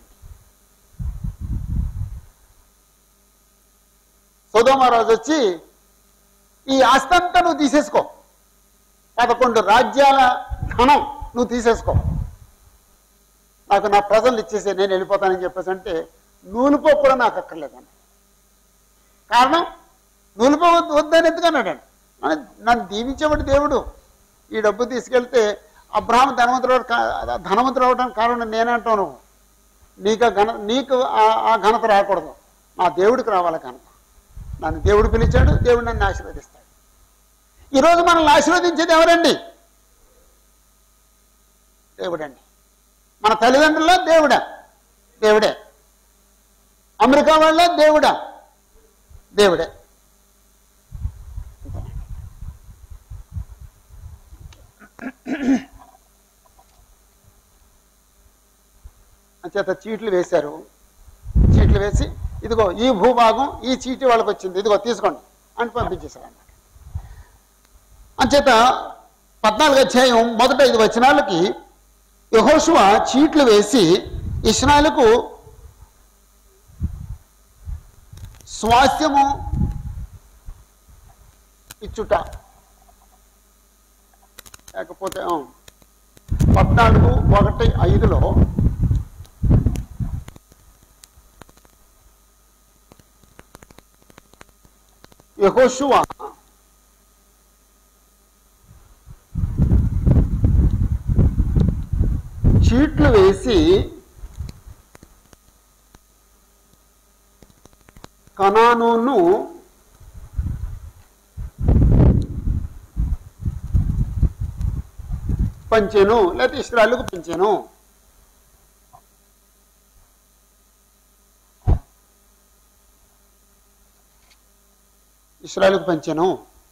Speaker 1: సోదోమరాజు వచ్చి ఈ ఆస్తంతా నువ్వు తీసేసుకో పదకొండు రాజ్యాల ధనం నువ్వు తీసేసుకో నాకు నా ప్రజలు ఇచ్చేసే నేను వెళ్ళిపోతానని చెప్పేసి అంటే నూలుపో కూడా నాకు అక్కర్లేదండి కారణం నూలుపో వద్దు- వద్దని ఎందుకన్నాడండి నన్ను నన్ను దీవించేవాడు దేవుడు ఈ డబ్బు తీసుకెళ్తే అబ్రహాం ధనవంతుడు కా- ధనవంతుడు అవడానికి కారణం నేనంటాను నీకు ఆ ఘన నీకు ఆ- ఆ ఘనత రాకూడదు నా దేవుడికి రావాలి ఘనత నన్ను దేవుడు పిలిచాడు దేవుడు నన్ను ఆశీర్వదిస్తాడు ఈరోజు మనల్ని ఆశీర్వదించేది ఎవరండి దేవుడండి మన తల్లిదండ్రుల దేవుడా దేవుడే అమెరికా వాళ్ళ దేవుడా దేవుడే అంచేత చీట్లు వేశారు చీట్లు వేసి ఇదిగో ఈ భూభాగం ఈ చీటి వాళ్ళకి వచ్చింది ఇదిగో తీసుకోండి అని పంపించేశారు అన్నమాట అంచేత పద్నాలుగు అధ్యాయం మొదట ఐదు వచనాలకి యహోషువ చీట్లు వేసి ఇస్రాయలకు స్వాస్థ్యము ఇచ్చుట లేకపోతే ఆ, పద్నాలుగు ఒకటి ఐదులో యహోషువ చీట్లు వేసి కనానును పంచెను లేకపోతే ఇస్రాయల్కు పంచెను ఇస్రాయల్కు పంచెను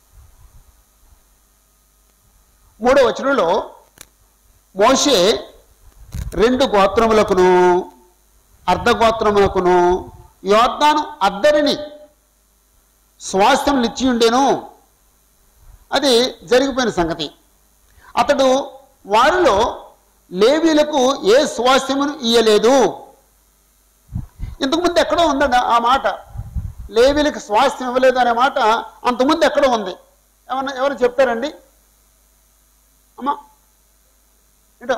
Speaker 1: మూడో వచనంలో మోషే రెండు గోత్రములకును అర్ధగోత్రములకును యోర్దాను అద్దరిని స్వాస్థ్యం నిచ్చి ఉండేను అది జరిగిపోయిన సంగతి అతడు వారిలో లేవీలకు ఏ స్వాస్థ్యమును ఇయ్యలేదు ఇంతకుముందు ఎక్కడో ఉందండి ఆ మాట లేవీలకు స్వాస్థ్యం ఇవ్వలేదు అనే మాట అంతకుముందు ఎక్కడో ఉంది ఏమన్నా ఎవరు చెప్తారండి అమ్మా ఏంటో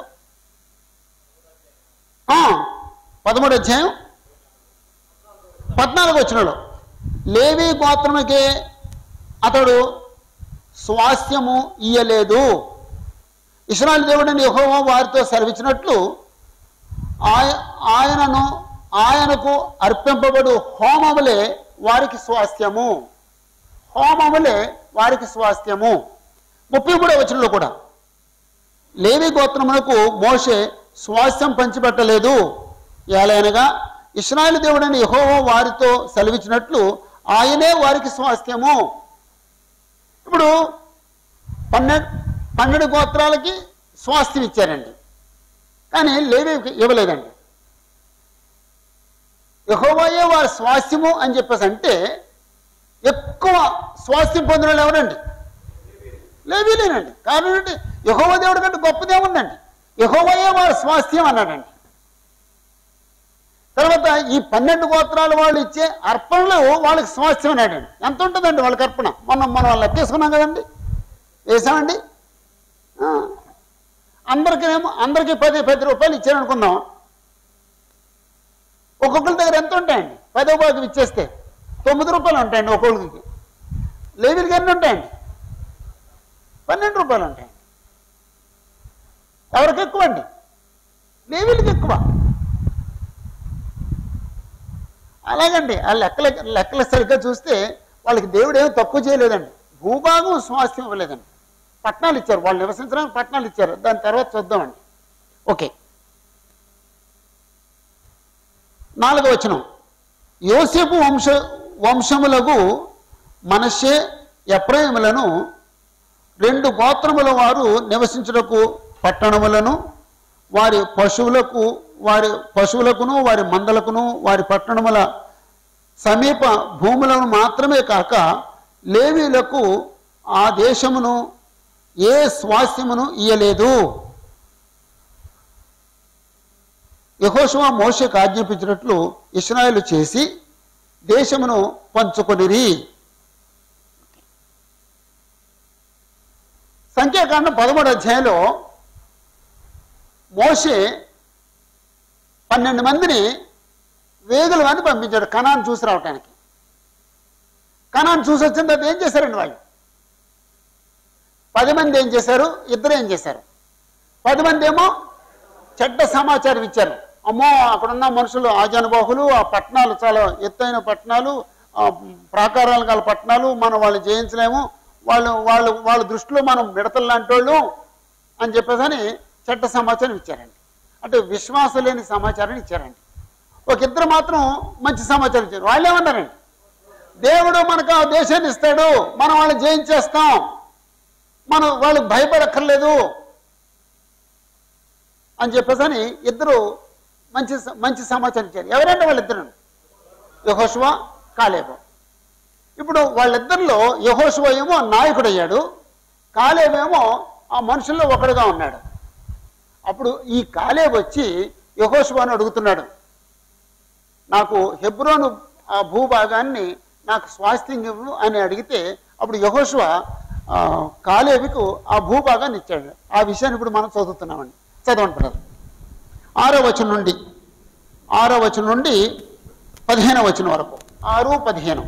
Speaker 1: ఆ, పదమూడు అధ్యాయం పద్నాలుగు వచ్చినలో లేవి గోత్రముకే అతడు స్వాస్థ్యము ఇయ్యలేదు ఇస్రాయల్ దేవుడిని యెహోవా వారితో సెలవిచ్చినట్లు ఆయ ఆయనను ఆయనకు అర్పింపబడు హోమములే వారికి స్వాస్థ్యము హోమములే వారికి స్వాస్థ్యము ముప్పై మూడో వచనంలో కూడా లేవి గోత్రమునకు మోషే స్వాస్థ్యం పంచిపెట్టలేదు ఏలైనగా ఇస్రాయల్ దేవుడని యెహోవా వారితో సెలవిచ్చినట్లు ఆయనే వారికి స్వాస్థ్యము ఇప్పుడు పన్నెండు పన్నెండు గోత్రాలకి స్వాస్థ్యం ఇచ్చారండి కానీ లేవీకి ఇవ్వలేదండి యహోవాయే వారి స్వాస్థ్యము అని చెప్పేసి అంటే ఎక్కువ స్వాస్థ్యం పొందిన వాళ్ళు ఎవరండి లేవీలేనండి కారణం ఏంటి యహోవ దేవుడి కంటే గొప్పదేముందండి యహోవయే వారి స్వాస్థ్యం అన్నాడండి తర్వాత ఈ పన్నెండు గోత్రాల వాళ్ళు ఇచ్చే అర్పణలు వాళ్ళకి స్వాస్థ్యం అన్నాడండి ఎంత ఉంటుందండి వాళ్ళకి అర్పణ మనం మనం వాళ్ళు లెక్కేసుకున్నాం కదండి వేసామండి ఆ. అందరికేమో అందరికీ పది పది రూపాయలు ఇచ్చారు అనుకుందాం ఒక్కొక్కరి దగ్గర ఎంత ఉంటాయండి పదో భాగం ఇచ్చేస్తే తొమ్మిది రూపాయలు ఉంటాయండి ఒక్కొక్కరికి లేవీలకి ఎన్ని ఉంటాయండి పన్నెండు రూపాయలు ఉంటాయండి ఎవరికి ఎక్కువ అండి లేవీలకి ఎక్కువ అలాగండి ఆ లెక్కల లెక్కలు సరిగ్గా చూస్తే వాళ్ళకి దేవుడు ఏమీ తక్కువ చేయలేదండి భూభాగం స్వాస్థ్యం ఇవ్వలేదండి పట్టణాలు ఇచ్చారు వాళ్ళు నివసించడానికి పట్టణాలు ఇచ్చారు దాని తర్వాత చూద్దామండి ఓకే నాలుగవ వచనం యోసేపు వంశ వంశములకు మనషే ఎప్రాయిములను రెండు గోత్రముల వారు నివసించుటకు పట్టణములను వారి పశువులకు వారి పశువులకును వారి మందలకును వారి పట్టణముల సమీప భూములను మాత్రమే కాక లేవీలకు ఆ దేశమును ఏ స్వాస్థ్యమును ఇయ్యలేదు యహోశువ మోషకు ఆజ్ఞాపించినట్లు ఇస్రాయేలు చేసి దేశమును పంచుకొనిరి సంఖ్యాకాండం పదమూడు అధ్యాయంలో మోషే పన్నెండు మందిని వేగుల మంది పంపించాడు కణాన్ని చూసి రావటానికి కణాన్ని చూసి వచ్చిన తర్వాత ఏం చేశారండి వాళ్ళు పది మంది ఏం చేశారు ఇద్దరు ఏం చేశారు పది మంది ఏమో చెడ్డ సమాచారం ఇచ్చారు అమ్మో అక్కడున్న మనుషులు ఆజానుబాహులు ఆ పట్టణాలు చాలా ఎత్తైన పట్టణాలు ఆ ప్రాకారాలు గల పట్టణాలు మనం వాళ్ళని జయించలేము వాళ్ళు వాళ్ళు వాళ్ళ దృష్టిలో మనం మిడతలు లాంటి వాళ్ళు అని చెప్పేసి చెడ్డ సమాచారం ఇచ్చారండి అంటే విశ్వాసం లేని సమాచారం ఇచ్చారండి ఒక ఇద్దరు మాత్రం మంచి సమాచారం ఇచ్చారు వాళ్ళు ఏమన్నారండి దేవుడు మనకు ఆ దేశాన్ని ఇస్తాడు మనం వాళ్ళని జయించేస్తాం మనం వాళ్ళకి భయపడక్కర్లేదు అని చెప్పేసి ఇద్దరు మంచి స- మంచి సమాచారం ఇచ్చారు ఎవరంటే వాళ్ళిద్దరు యహోశువ కాలేబు ఇప్పుడు వాళ్ళిద్దరిలో యహోశువ ఏమో నాయకుడు అయ్యాడు కాలేబేమో ఆ మనుషుల్లో ఒకడుగా ఉన్నాడు అప్పుడు ఈ కాలేబు వచ్చి యహోశువాను అడుగుతున్నాడు నాకు హెబ్రోను ఆ భూభాగాన్ని నాకు స్వాస్థ్యం ఇవ్వు అని అడిగితే అప్పుడు యహోశువ ఆ, కాలేబుకు ఆ భూభాగాన్ని ఇచ్చాడు ఆ విషయాన్ని ఇప్పుడు మనం చదువుతున్నామండి చదవండి బ్రదర్ ఆరో వచనం నుండి ఆరో వచనం నుండి పదిహేనో వచనం వరకు ఆరు పదిహేను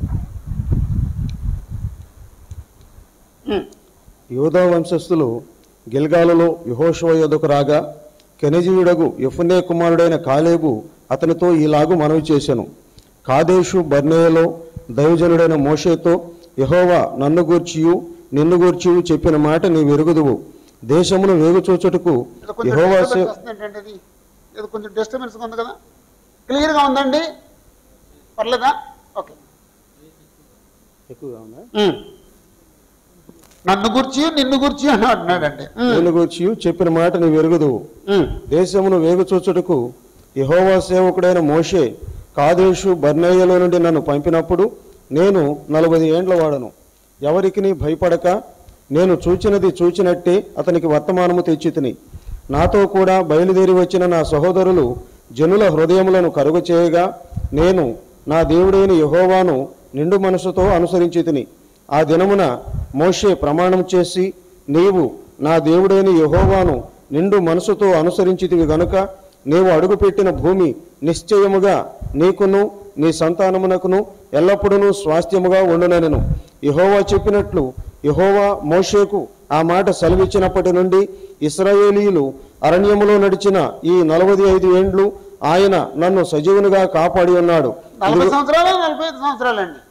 Speaker 1: ఉమ్.
Speaker 2: యూదా వంశస్థులు గిల్గాలులో యహోషువ యొద్దకు రాగా కెనజీయుడగు యఫునే కుమారుడైన కాలేబు అతనితో ఈలాగు మనవి చేశాను కాదేశు బర్నేయలో దైవజనుడైన మోషేతో యహోవా నన్ను గూర్చియు నిన్ను గూర్చియు చెప్పిన మాట నీ వెరుగుదువు దేశమును వేగుచూచుటకు
Speaker 1: ఏదో కొంచెం
Speaker 2: యహోవా
Speaker 1: డిస్టర్బెన్స్
Speaker 2: సే-
Speaker 1: వస్తుంది ఏంటంటే ఇది ఏదో కొంచెం డిస్టర్బెన్స్ ఉంది కదా క్లియర్గా ఉందండి పర్లేదా ఓకే
Speaker 2: ఎక్కువగా ఉందా?
Speaker 1: ఉమ్. నన్ను గుర్చి నిన్ను గుర్చి అని అంటున్నాడండి ఉమ్.
Speaker 2: నిన్ను గూర్చియు చెప్పిన మాట నీ వెరుగుదువు
Speaker 1: ఉమ్.
Speaker 2: దేశమును వేగుచూచుటకు యహోవా సేవకుడైన మోషే కాదేశు బర్నేయలో నుండి నన్ను పంపినప్పుడు నేను నలభై ఏండ్ల వాడను ఎవరికి భయపడక నేను చూచినది చూచినట్టే అతనికి వర్తమానము తెచ్చి తిని నాతో కూడా బయలుదేరి వచ్చిన నా సహోదరులు జనుల హృదయములను కరుగు చేయగా నేను నా దేవుడైన యహోవాను నిండు మనసుతో అనుసరించి తిని ఆ దినమున మోషే ప్రమాణం చేసి నీవు నా దేవుడైన యహోవాను నిండు మనసుతో అనుసరించితివి గనుక నీవు అడుగుపెట్టిన భూమి నిశ్చయముగా నీకును నీ సంతానమునకును ఎల్లప్పుడూ స్వాస్థ్యముగా ఉండునెను యహోవా చెప్పినట్లు యహోవా మోషేకు ఆ మాట సెలవిచ్చినప్పటి నుండి ఇస్రాయేలీయులు అరణ్యములో నడిచిన ఈ నలభై ఐదు ఏండ్లు ఆయన నన్ను సజీవునిగా కాపాడి ఉన్నాడు
Speaker 1: నలభై సంవత్సరాలా నలభై ఐదు సంవత్సరాలండి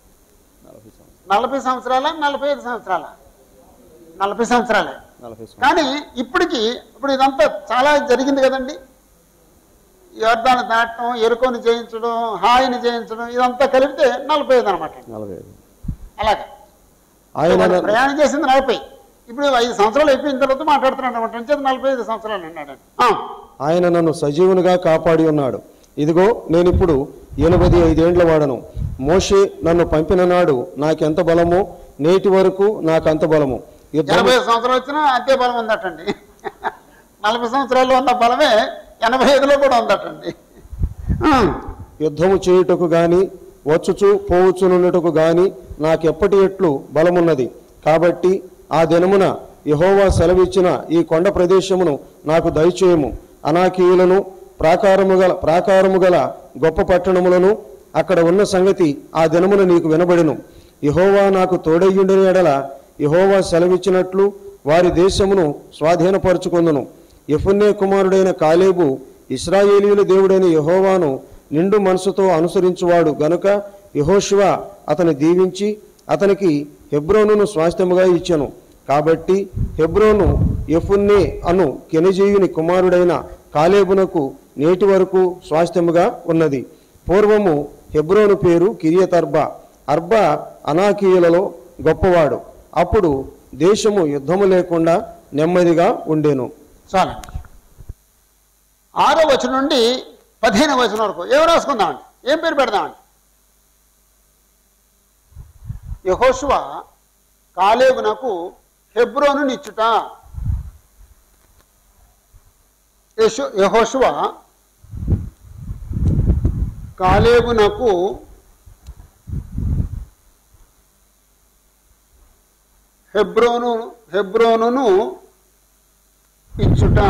Speaker 1: నలభై సంవత్సరాల నలభై ఐదు సంవత్సరాల నలభై సంవత్సరాలే
Speaker 2: నలభై సంవత్సరాలు.
Speaker 1: కానీ ఇప్పటికి ఇప్పుడు ఇదంతా చాలా జరిగింది కదండి యోర్దాన్ని దాటడం ఎరుకోని జయించడం హాయిని జయించడం ఇదంతా కలిపితే నలభై ఐదు అనమాట
Speaker 2: నలభై ఐదు
Speaker 1: అలాగే
Speaker 2: ఆయన
Speaker 1: వాడు
Speaker 2: నన్ను-
Speaker 1: ప్రయాణం చేసింది నలభై ఇప్పుడు ఐదు సంవత్సరాలు అయిపోయిన తర్వాత మాట్లాడుతున్నాడు అనమాట అంచేది నలభై ఐదు సంవత్సరాలు అన్నాడు ఆ,
Speaker 2: ఆయన నన్ను సజీవునిగా కాపాడి ఉన్నాడు ఇదిగో నేనిప్పుడు ఎనభై ఐదేండ్ల వాడను మోషే నన్ను పంపిన నాడు నాకెంత బలమో నేటి వరకు నాకంత బలము యుద్ధము
Speaker 1: ఎనభై ఐదు సంవత్సరాలు వచ్చినా అంతే బలం ఉందటండి నలభై సంవత్సరాల్లో ఉన్న బలమే ఎనభై ఐదులో కూడా ఉందటండి ఆ,
Speaker 2: యుద్ధము చేయుటకు గాని వచ్చుచు పోవచ్చునున్నటకు గాని నాకెప్పటి ఎట్లు బలమున్నది కాబట్టి ఆ దినమున యహోవా సెలవిచ్చిన ఈ కొండ ప్రదేశమును నాకు దయచేయము అనాకీయులను ప్రాకారము గల ప్రాకారము గల గొప్ప పట్టణములను అక్కడ ఉన్న సంగతి ఆ దినమున నీకు వినబడెను యహోవా నాకు తోడయ్యుండని ఎడల యహోవా సెలవిచ్చినట్లు వారి దేశమును స్వాధీనపరుచుకొందును యెఫున్నె కుమారుడైన కాలేబు ఇస్రాయేలీయుల దేవుడైన యహోవాను నిండు మనసుతో అనుసరించువాడు గనుక యహోశివ అతని దీవించి అతనికి హెబ్రోనును స్వాస్థ్యముగా ఇచ్చెను కాబట్టి హెబ్రోను యెఫున్నె అను కెనిజీయుని కుమారుడైన కాలేబునకు నేటి వరకు స్వాస్థ్యముగా ఉన్నది పూర్వము హెబ్రోను పేరు కిరియతర్బా అర్బా అనాకీయులలో గొప్పవాడు అప్పుడు దేశము యుద్ధము లేకుండా నెమ్మదిగా ఉండెను
Speaker 1: చాలండి ఆరో వచనం నుండి పదిహేను వచనం వరకు ఏం రాసుకుందామండి ఏం పేరు పెడదామండి యహోశువ కాలేబునకు హెబ్రోను నిచ్చుట యశు యహోశువ కాలేబునకు హెబ్రోను హెబ్రోనును ఇచ్చుట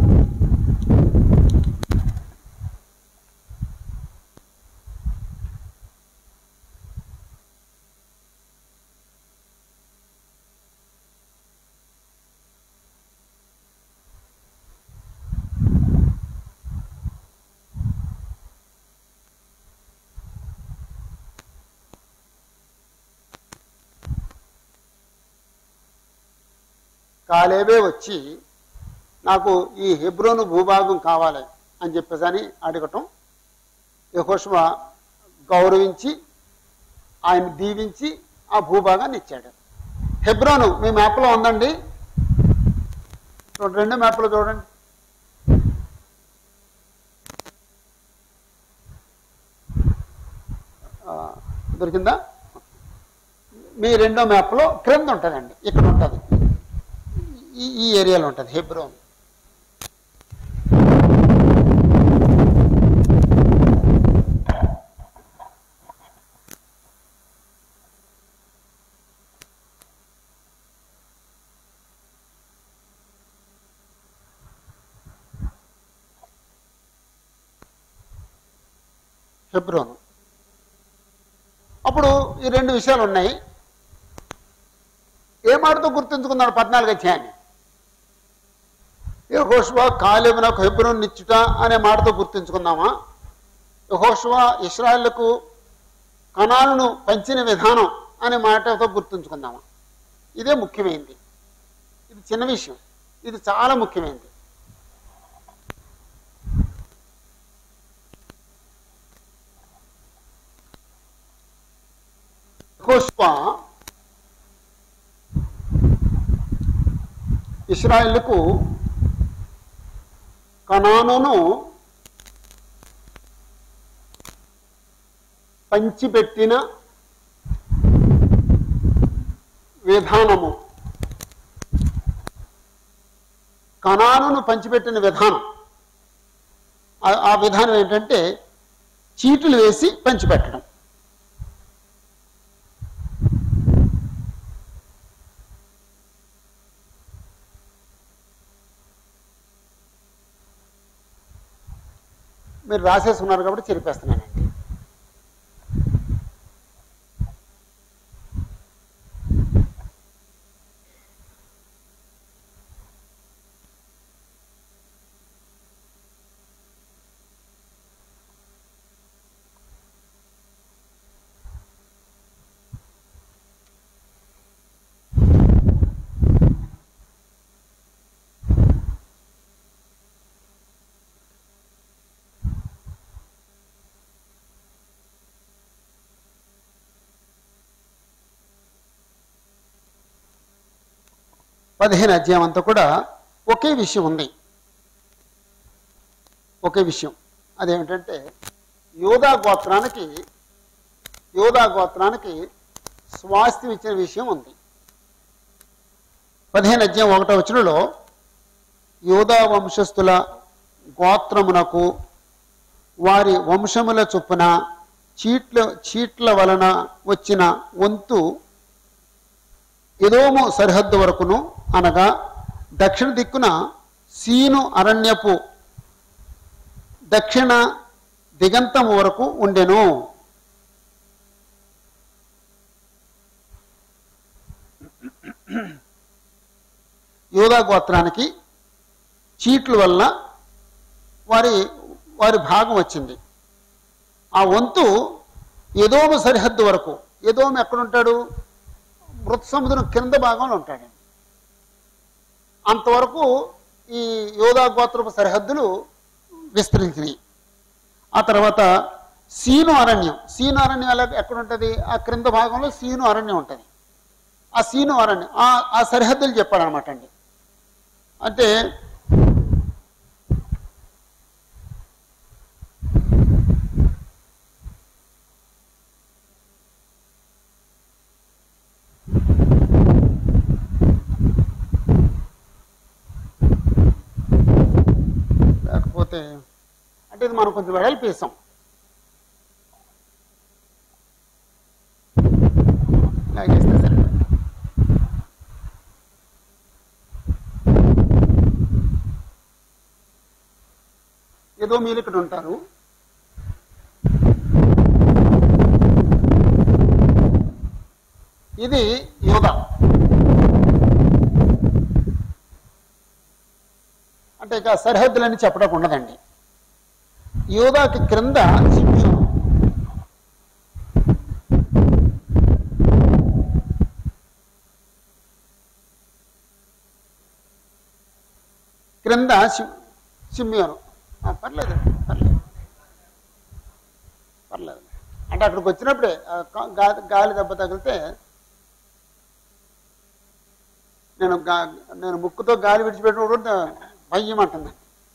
Speaker 1: కాలేబే వచ్చి నాకు ఈ హెబ్రోను భూభాగం కావాలి అని చెప్పేసి అని అడగటం యహోష్మ గౌరవించి ఆయన దీవించి ఆ భూభాగాన్ని ఇచ్చాడు హెబ్రోను మీ మ్యాప్లో ఉందండి చూడండి రెండు మ్యాప్లో చూడండి ఆ, దొరికిందా మీ రెండో మ్యాప్లో క్రింద ఉంటుందండి ఇక్కడ ఉంటుంది ఈ ఈ ఏరియాలో ఉంటుంది హెబ్రోన్ హెబ్రోను అప్పుడు ఈ రెండు విషయాలు ఉన్నాయి ఏ మాటతో గుర్తుంచుకున్నాడు పద్నాలుగు అధ్యాయాన్ని యహోష్వా కాలేమునకు హెబ్రోన్ నిచ్చుట అనే మాటతో గుర్తుంచుకుందామా యహోష్వా ఇస్రాయళ్లకు కణాలను పంచిన విధానం అనే మాటతో గుర్తుంచుకుందామా ఇదే ముఖ్యమైనది ఇది చిన్న విషయం ఇది చాలా ముఖ్యమైనది యెహోషువ ఇస్రాయేళ్లకు కణానును పంచిపెట్టిన విధానము కణానును పంచిపెట్టిన విధానం ఆ- ఆ విధానం ఏంటంటే చీటులు వేసి పంచిపెట్టడం మీరు రాసేసుకున్నారు కాబట్టి చెరిపేస్తున్నానండి పదిహేను అధ్యాయం అంతా కూడా ఒకే విషయం ఉంది ఒకే విషయం అదేమిటంటే యోధా గోత్రానికి యోధా గోత్రానికి స్వాస్థ్యం ఇచ్చిన విషయం ఉంది పదిహేను అధ్యాయం ఒకటో వచనంలో యోధా వంశస్థుల గోత్రమునకు వారి వంశముల చొప్పున చీట్ల చీట్ల వలన వచ్చిన వంతు ఎదోము సరిహద్దు వరకును అనగా దక్షిణ దిక్కున సీను అరణ్యపు దక్షిణ దిగంతము వరకు ఉండెను యోధా గోత్రానికి చీట్ల వల్ల వారి వారి భాగం వచ్చింది ఆ వంతు ఎదోము సరిహద్దు వరకు ఎదోము ఎక్కడుంటాడు మృత సముద్రం కింద భాగంలో ఉంటాడండి అంతవరకు ఈ యోధా గోత్రపు సరిహద్దులు విస్తరించినాయి ఆ తర్వాత సీను అరణ్యం సీను అరణ్యం ఎలా ఎక్కడ ఉంటుంది ఆ క్రింద భాగంలో సీను అరణ్యం ఉంటుంది ఆ సీను అరణ్యం ఆ ఆ సరిహద్దులు చెప్పాడు అనమాట అండి అంటే లేకపోతే అంటే ఇది మనం కొంచెం వెడల్పు వేసాం లాగేస్తే సరే ఏదో మీరు ఇక్కడ ఉంటారు ఇది యోధ అంటే ఇక సరిహద్దులని చెప్పడం ఉండదండి యోధాకి క్రింద సిమ్యోను క్రింద సిమ్- సిమ్యోను ఆ, పర్లేదు పర్లేదు పర్లేదు అంటే అక్కడికి వచ్చినప్పుడే ఆ, గా- గా- గాలి దెబ్బ తగిలితే నేను గా నేను ముక్కుతో గాలి విడిచిపెట్టినప్పుడు కూడా భయం అంటుంది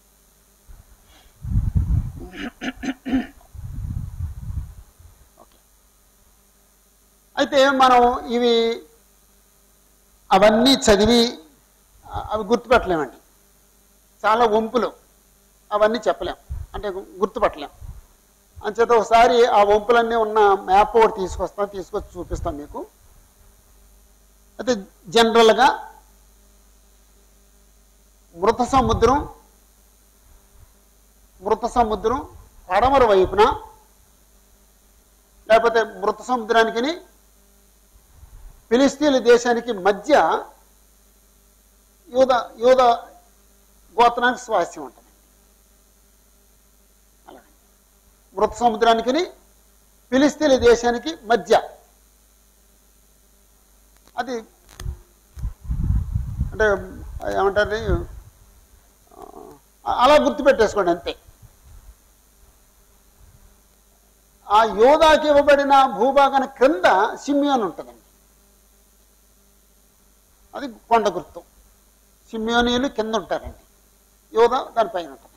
Speaker 1: ఓకే. అయితే మనం ఇవి అవన్నీ చదివి ఆ, అవి గుర్తుపెట్టలేమండి చాలా వంపులు అవన్నీ చెప్పలేం అంటే గు- గుర్తుపట్టలేం అంచేత ఒకసారి ఆ వంపులన్నీ ఉన్న మ్యాప్ ఒకటి తీసుకొస్తాం తీసుకొచ్చి చూపిస్తాం మీకు అయితే జనరల్గా మృత సముద్రం మృత సముద్రం పడమర వైపున లేకపోతే మృత సముద్రానికి ఫిలిస్తీన్ల దేశానికి మధ్య యూద యూద గోత్రానికి స్వాస్థ్యం ఉంటుంది అలాగే మృత సముద్రానికి ఫిలిస్తీన్ల దేశానికి మధ్య అది అంటే ఏమంటారు ఆ, అలా గుర్తుపెట్టేసుకోండి అంతే ఆ యోధాకి ఇవ్వబడిన భూభాగాన క్రింద సిమ్యోన్ ఉంటుందండి అది కొండ గుర్తు సిమ్యోనీయులు కింద ఉంటారండి యోధ దానిపైన ఉంటుంది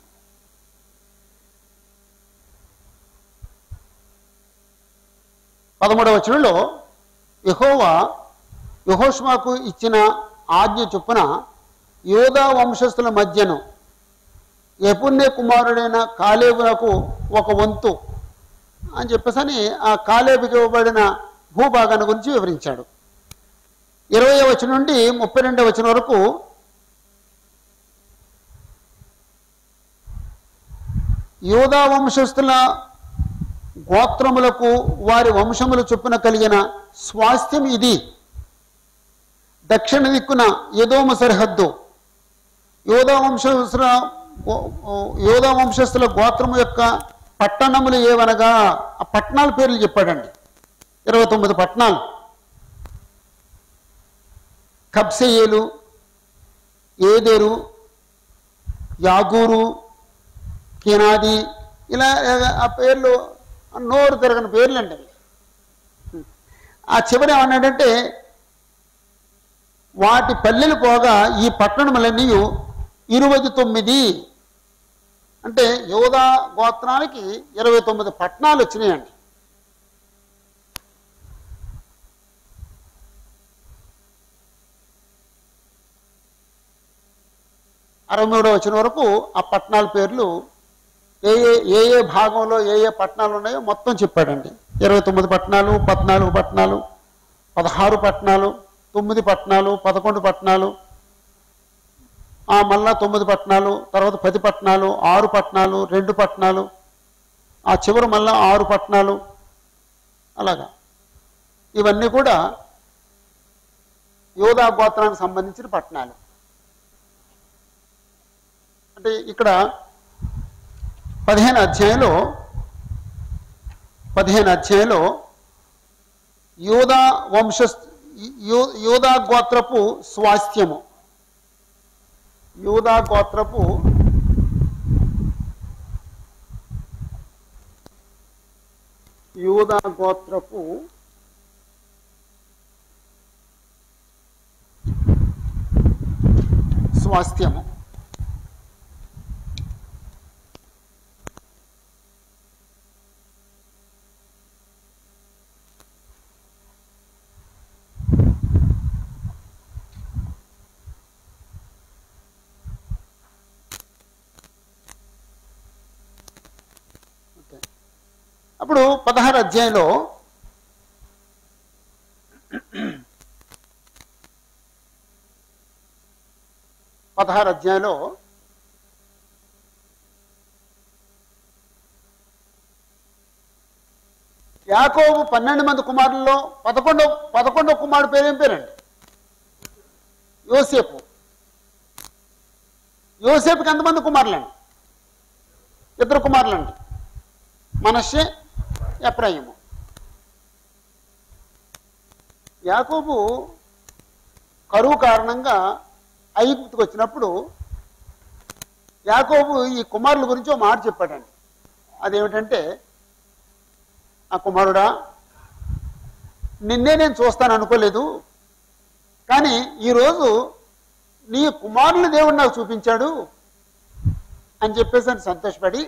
Speaker 1: పదమూడవ వచనంలో యహోవా యహోష్మాకు ఇచ్చిన ఆజ్ఞ చొప్పున యోధా వంశస్థుల మధ్యను యపుణ్య కుమారుడైన కాలేబునకు ఒక వంతు అని చెప్పేసని ఆ కాలేబుకి ఇవ్వబడిన భూభాగాన్ని గురించి వివరించాడు ఇరవై వచనం నుండి ముప్పై రెండవ వచనం వరకు యోధా వంశస్థుల గోత్రములకు వారి వంశముల చొప్పున కలిగిన స్వాస్థ్యం ఇది దక్షిణ దిక్కున యదోమ సరిహద్దు యోధా వంశస్థుల గో- యోధా వంశస్థుల గోత్రము యొక్క పట్టణములు ఏవనగా ఆ పట్టణాల పేర్లు చెప్పాడండి ఇరవై తొమ్మిది పట్టణాలు కబ్సెయేలు ఏదెరు యాగూరు కినాది ఇలా ఆ పేర్లు నోరు తిరగని పేర్లు అండి అవి. ఆ చివరి ఏమన్నాడంటే వాటి పల్లెలు పోగా ఈ పట్టణములన్నీ ఇరవై తొమ్మిది అంటే యోధా గోత్రానికి ఇరవై తొమ్మిది పట్టణాలు వచ్చినాయండి అరవై మూడో వచ్చిన వరకు ఆ పట్టణాల పేర్లు ఏ ఏ ఏ ఏ భాగంలో ఏ ఏ పట్టణాలు ఉన్నాయో మొత్తం చెప్పాడండి ఇరవై తొమ్మిది పట్టణాలు పద్నాలుగు పట్టణాలు పదహారు పట్టణాలు తొమ్మిది పట్టణాలు పదకొండు పట్టణాలు ఆ మళ్ళా తొమ్మిది పట్టణాలు తర్వాత పది పట్టణాలు ఆరు పట్టణాలు రెండు పట్టణాలు ఆ చివరి మళ్ళా ఆరు పట్టణాలు అలాగా ఇవన్నీ కూడా యోధా గోత్రానికి సంబంధించిన పట్టణాలు అంటే ఇక్కడ పదిహేను అధ్యాయంలో పదిహేను అధ్యాయంలో యోధా వంశ యో- యోధా గోత్రపు స్వాస్థ్యము యోధా గోత్రపు యూదా గోత్రపు స్వాస్థ్యము ఓకే. అప్పుడు పదహారు అధ్యాయంలో పదహారు అధ్యాయంలో యాకోబు పన్నెండు మంది కుమారుల్లో పదకొండో పదకొండో కుమారుడు పేరు ఏం పేరండి యోసేపు యోసేపుకి ఎంతమంది కుమారులండి ఇద్దరు కుమారులండి మనషే ఎప్రాయిము యాకోబు కరువు కారణంగా ఐగుప్తుకు వచ్చినప్పుడు యాకోబు ఈ కుమారుల గురించి ఒక మాట చెప్పాడండి అదేమిటంటే ఆ కుమారుడా నిన్నే నేను చూస్తాను అనుకోలేదు కానీ ఈరోజు నీ కుమారుని దేవుడు నాకు చూపించాడు అని చెప్పేసి అని సంతోషపడి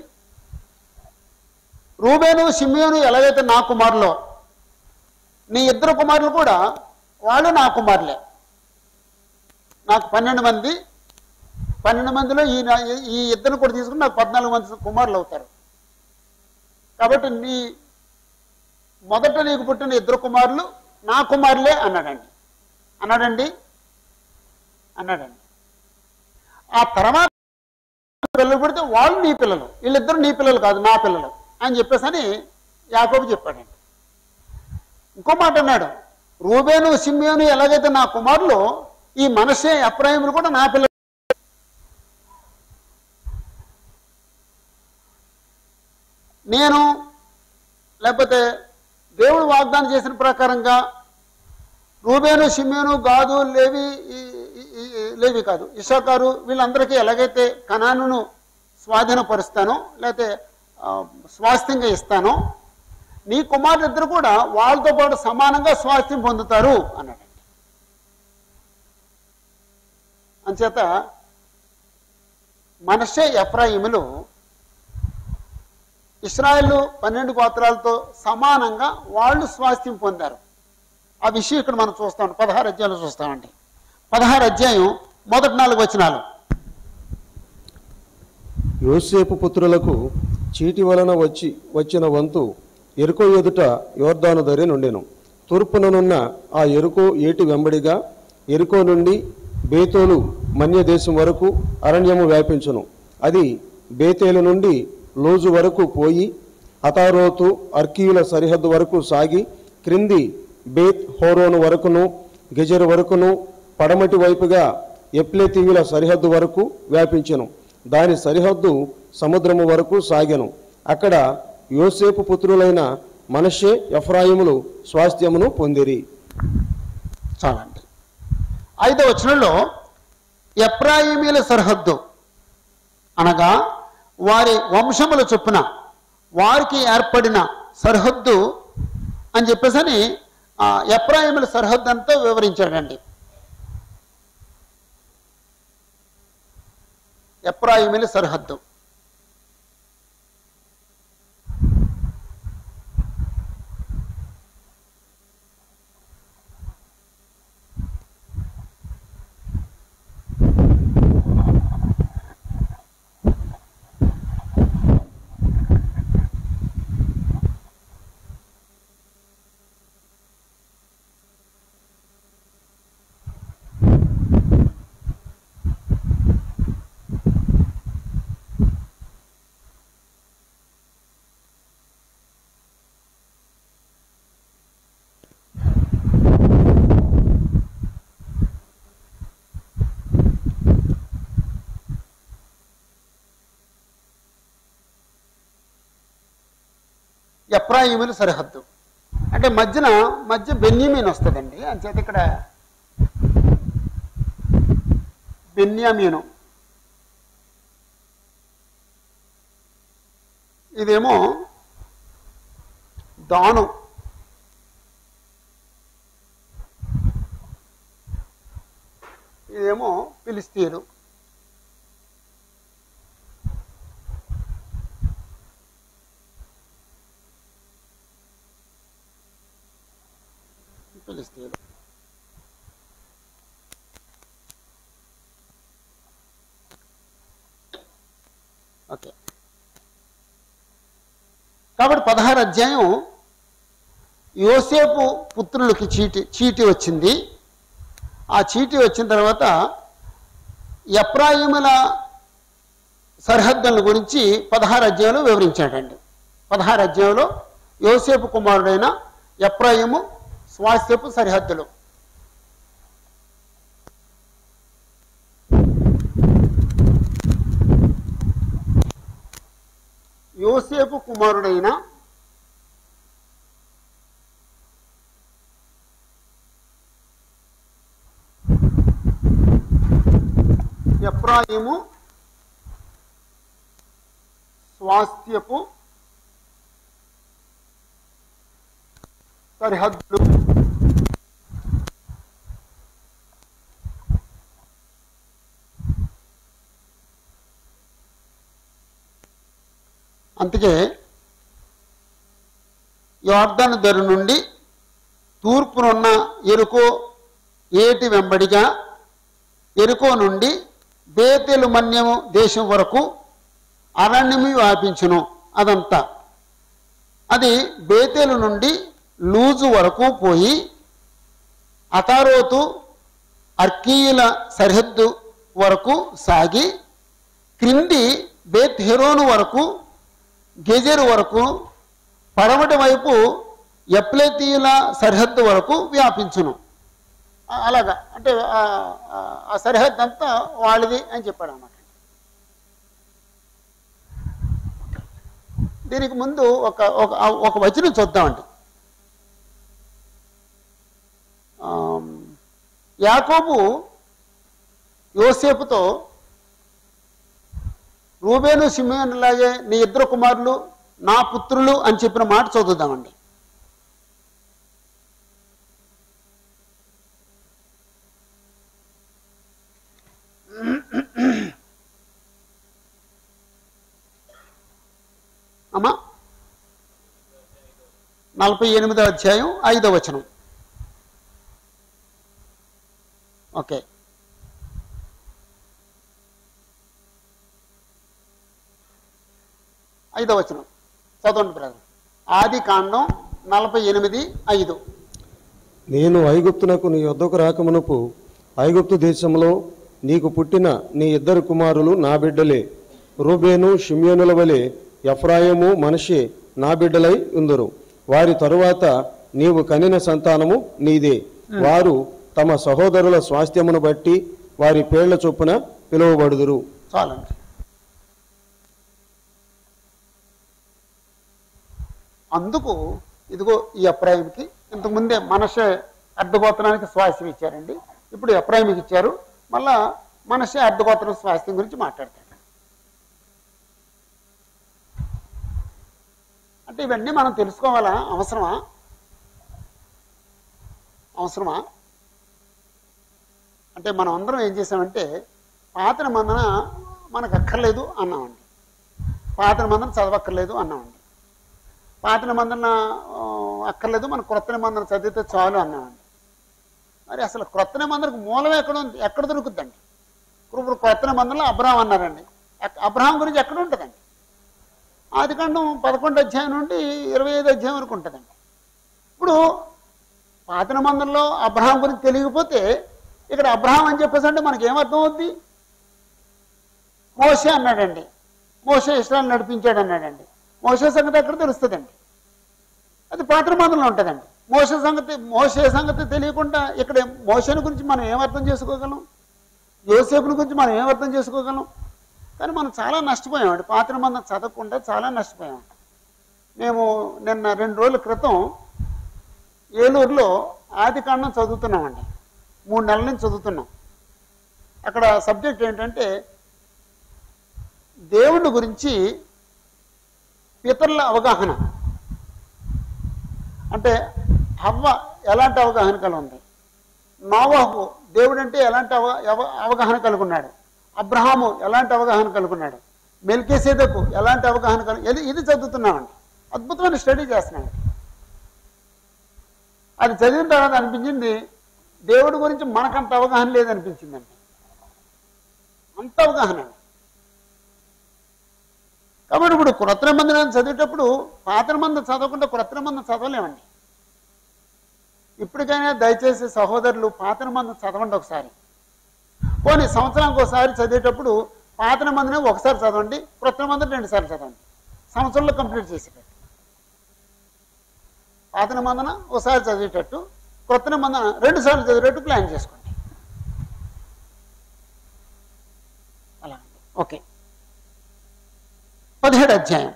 Speaker 1: రూబేను సిమియోను ఎలాగైతే నా కుమారులో నీ ఇద్దరు కుమారులు కూడా వాళ్ళు నా కుమారులే నాకు పన్నెండు మంది పన్నెండు మందిలో ఈ నా- ఈ ఇద్దరు కూడా తీసుకుని నాకు పద్నాలుగు మంది కుమారులు అవుతారు కాబట్టి నీ మొదట నీకు పుట్టిన ఇద్దరు కుమారులు నా కుమారులే అన్నాడండి అన్నాడండి అన్నాడండి ఆ తర్వాత పిల్లలు పుడితే వాళ్ళు నీ పిల్లలు వీళ్ళిద్దరు నీ పిల్లలు కాదు నా పిల్లలు అని చెప్పేసి అని యాకోబు చెప్పాడండి ఇంకో మాట అన్నాడు రూబేను సిమ్యోను ఎలాగైతే నా కుమారులు ఈ మనసే అప్రాయములు కూడా నా పిల్లలు నేను లేకపోతే దేవుడు వాగ్దానం చేసిన ప్రకారంగా రూబేను సిమ్యోను గాదు లేవి ఈ- ఈ- ఈ- లేవి కాదు ఇషాకారు వీళ్ళందరికీ ఎలాగైతే కణాను స్వాధీనపరుస్తానో లేకపోతే ఆ, స్వాస్థ్యంగా ఇస్తానో నీ కుమారులు ఇద్దరు కూడా వాళ్ళతో పాటు సమానంగా స్వాస్థ్యం పొందుతారు అన్నాడండి అంచేత మనషే ఎఫ్రాయిములు ఇస్రాయేల్ పన్నెండు గోత్రాలతో సమానంగా వాళ్ళు స్వాస్థ్యం పొందారు ఆ విషయం ఇక్కడ మనం చూస్తాం పదహారు అధ్యాయులు చూస్తామండి పదహారు అధ్యాయం మొదటి నాలుగు వచనాలు
Speaker 2: యోసేపు పుత్రులకు చీటి వలన వచ్చి వచ్చిన వంతు ఎరుకో ఎదుట యోర్దాను దరి నుండెను తూర్పుననున్న ఆ ఎరుకో ఏటి వెంబడిగా ఎరుకో నుండి బేతోలు మన్య దేశం వరకు అరణ్యము వ్యాపించును అది బేతేలు నుండి లోజు వరకు పోయి అతారోతు అర్కీయుల సరిహద్దు వరకు సాగి క్రింది బేత్ హోరోను వరకును గెజరు వరకును పడమటి వైపుగా ఎప్లేతీయుల సరిహద్దు వరకు వ్యాపించెను దాని సరిహద్దు సముద్రము వరకు సాగెను అక్కడ యోసేపు పుత్రులైన మనషే ఎఫ్రాయిములు స్వాస్థ్యమును పొందిరి
Speaker 1: చాలండి ఐదో వచనంలో ఎప్రాయిమీల సరిహద్దు అనగా వారి వంశముల చొప్పున వారికి ఏర్పడిన సరిహద్దు అని చెప్పేసి అని ఆ, ఎప్రాయిముల సరిహద్దు అంతా వివరించాడండి ఎప్రాయిముల సరిహద్దు ఎప్రాయిముల సరిహద్దు అంటే మధ్యన మధ్య బెన్యామీన్ వస్తుందండి అంచేత ఇక్కడ బెన్యామీను ఇదేమో దాను ఇదేమో ఫిలిస్తీన్లు ఫిలిస్తీన్లు ఓకే కాబట్టి పదహారు అధ్యాయం యోసేపు పుత్రులకి చీటి చీటి వచ్చింది ఆ చీటి వచ్చిన తర్వాత ఎప్రాయిముల సరిహద్దుల గురించి పదహారు అధ్యాయంలో వివరించాడండి పదహారు అధ్యాయంలో యోసేపు కుమారుడైన ఎప్రాయిము స్వాస్థ్యపు సరిహద్దులు యోసేపు కుమారుడైన ఎఫ్రాయిము స్వాస్థ్యపు సరిహద్దులు అందుకే యోర్ధన్ దరి నుండి తూర్పునున్న ఎరుకో ఏటి వెంబడిగా ఎరుకో నుండి బేతెలు మన్యము దేశం వరకు అరణ్యము వ్యాపించును అదంతా అది బేతేలు నుండి లూజు వరకు పోయి అతారోతు అర్కీయుల సరిహద్దు వరకు సాగి క్రింది బేత్ హెరోను వరకు గెజెరు వరకు పడమటి వైపు ఎప్లెతీయుల సరిహద్దు వరకు వ్యాపించును ఆ- అలాగా అంటే ఆ- ఆ- ఆ సరిహద్దు అంతా వాళ్ళది అని చెప్పాడు అన్నమాట దీనికి ముందు ఒక ఒక ఒక వచనం చూద్దామండి ఆమ్, యాకోబు యోసేపుతో రూబేను సిమియన్లాగే నీ ఇద్దరు కుమారులు నా పుత్రులు అని చెప్పిన మాట చదువుదామండి అమ్మా నలభై ఎనిమిదో అధ్యాయం ఐదో వచనం ఓకే ఐదో వచనం చదవండి బ్రదర్ ఆది కాండం నలభై ఎనిమిది ఐదు
Speaker 2: నేను ఐగుప్తునకు నీ యొద్దకు రాకమునుపు ఐగుప్తు దేశంలో నీకు పుట్టిన నీ ఇద్దరు కుమారులు నా బిడ్డలే రూబేను షిమ్యోనుల వలె ఎఫ్రాయిము మనషే నా బిడ్డలై ఉందరు వారి తరువాత నీవు కనిన సంతానము నీదే వారు తమ సహోదరుల స్వాస్థ్యమును బట్టి వారి పేర్ల చొప్పున పిలువబడుదురు
Speaker 1: చాలండి అందుకు ఇదిగో ఈ అప్రాయంకి ఇంతకుముందే మనషే అర్ధగోత్రానికి స్వాస్థ్యం ఇచ్చారండి ఇప్పుడు అప్రాయంకి ఇచ్చారు మళ్ళా మనషే అర్ధగోత్రం స్వాస్థ్యం గురించి మాట్లాడతాడు అంటే ఇవన్నీ మనం తెలుసుకోవాలా అవసరమా అవసరమా అంటే మనం అందరం ఏం చేసామంటే పాత నిబంధన మనకు అక్కర్లేదు అన్నామండి పాత నిబంధన చదవక్కర్లేదు అన్నామండి పాత నిబంధన ఆ, అక్కర్లేదు మన క్రొత్త నిబంధన చదివితే చాలు అన్నామండి మరి అసలు క్రొత్త నిబంధనకు మూలం ఎక్కడ ఉంది ఎక్కడ దొరుకుద్దండి ఇప్పుడు క్రొత్త నిబంధనలో అబ్రహాం అన్నారండి ఎక్- అబ్రహాం గురించి ఎక్కడ ఉంటుందండి ఆదికాండం పదకొండు అధ్యాయం నుండి ఇరవై ఐదు అధ్యాయం వరకు ఉంటుందండి ఇప్పుడు పాత నిబంధనలో అబ్రహాం గురించి తెలియకపోతే ఇక్కడ అబ్రహాం అని చెప్పేసి అంటే మనకి ఏమర్థం అవుద్ది మోసే అన్నాడండి మోసే ఇస్రాయల్ నడిపించాడు అన్నాడండి మోసే సంగతి ఎక్కడ తెలుస్తుందండి అది పాత నిబంధనలో ఉంటుందండి మోసే సంగతి మోసే సంగతి తెలియకుండా ఇక్కడ మోసేని గురించి మనం ఏమర్థం చేసుకోగలం యోసేపుని గురించి మనం ఏమర్థం చేసుకోగలం కానీ మనం చాలా నష్టపోయామండి పాత నిబంధన చదవకుండా చాలా నష్టపోయామండి మేము నిన్న రెండు రోజుల క్రితం ఏలూరులో ఆది కాండం చదువుతున్నామండి మూడు నెలల నుంచి చదువుతున్నాం అక్కడ సబ్జెక్ట్ ఏంటంటే దేవుడి గురించి పితరుల అవగాహన అంటే హవ్వ ఎలాంటి అవగాహన కలిగి ఉంది నోవాహు దేవుడు అంటే ఎలాంటి అవ అవ- అవగాహన కలుగున్నాడు అబ్రహాము ఎలాంటి అవగాహన కలుగున్నాడు మెల్కేసేదకు ఎలాంటి అవగాహన కలుగు ఇది ఇది చదువుతున్నామండి అద్భుతమైన స్టడీ చేస్తున్నామండి అది చదివిన తర్వాత అనిపించింది దేవుడి గురించి మనకంత అవగాహన లేదనిపించిందండి అంత అవగాహన అండి కాబట్టి ఇప్పుడు క్రొత్త నిబంధనలు చదివేటప్పుడు పాత నిబంధన చదవకుండా క్రొత్త నిబంధన చదవలేమండి ఇప్పటికైనా దయచేసి సహోదరులు పాత నిబంధన చదవండి ఒకసారి పోనీ సంవత్సరానికి ఒకసారి చదివేటప్పుడు పాత నిబంధన ఒకసారి చదవండి క్రొత్త నిబంధన రెండు సార్లు చదవండి సంవత్సరంలో కంప్లీట్ చేసేటట్టు పాత నిబంధన ఒకసారి చదివేటట్టు క్రొత్త నిబంధన రెండు సార్లు చదివేటట్టు ప్లాన్ చేసుకోండి అలా ఓకే పదిహేడు అధ్యాయం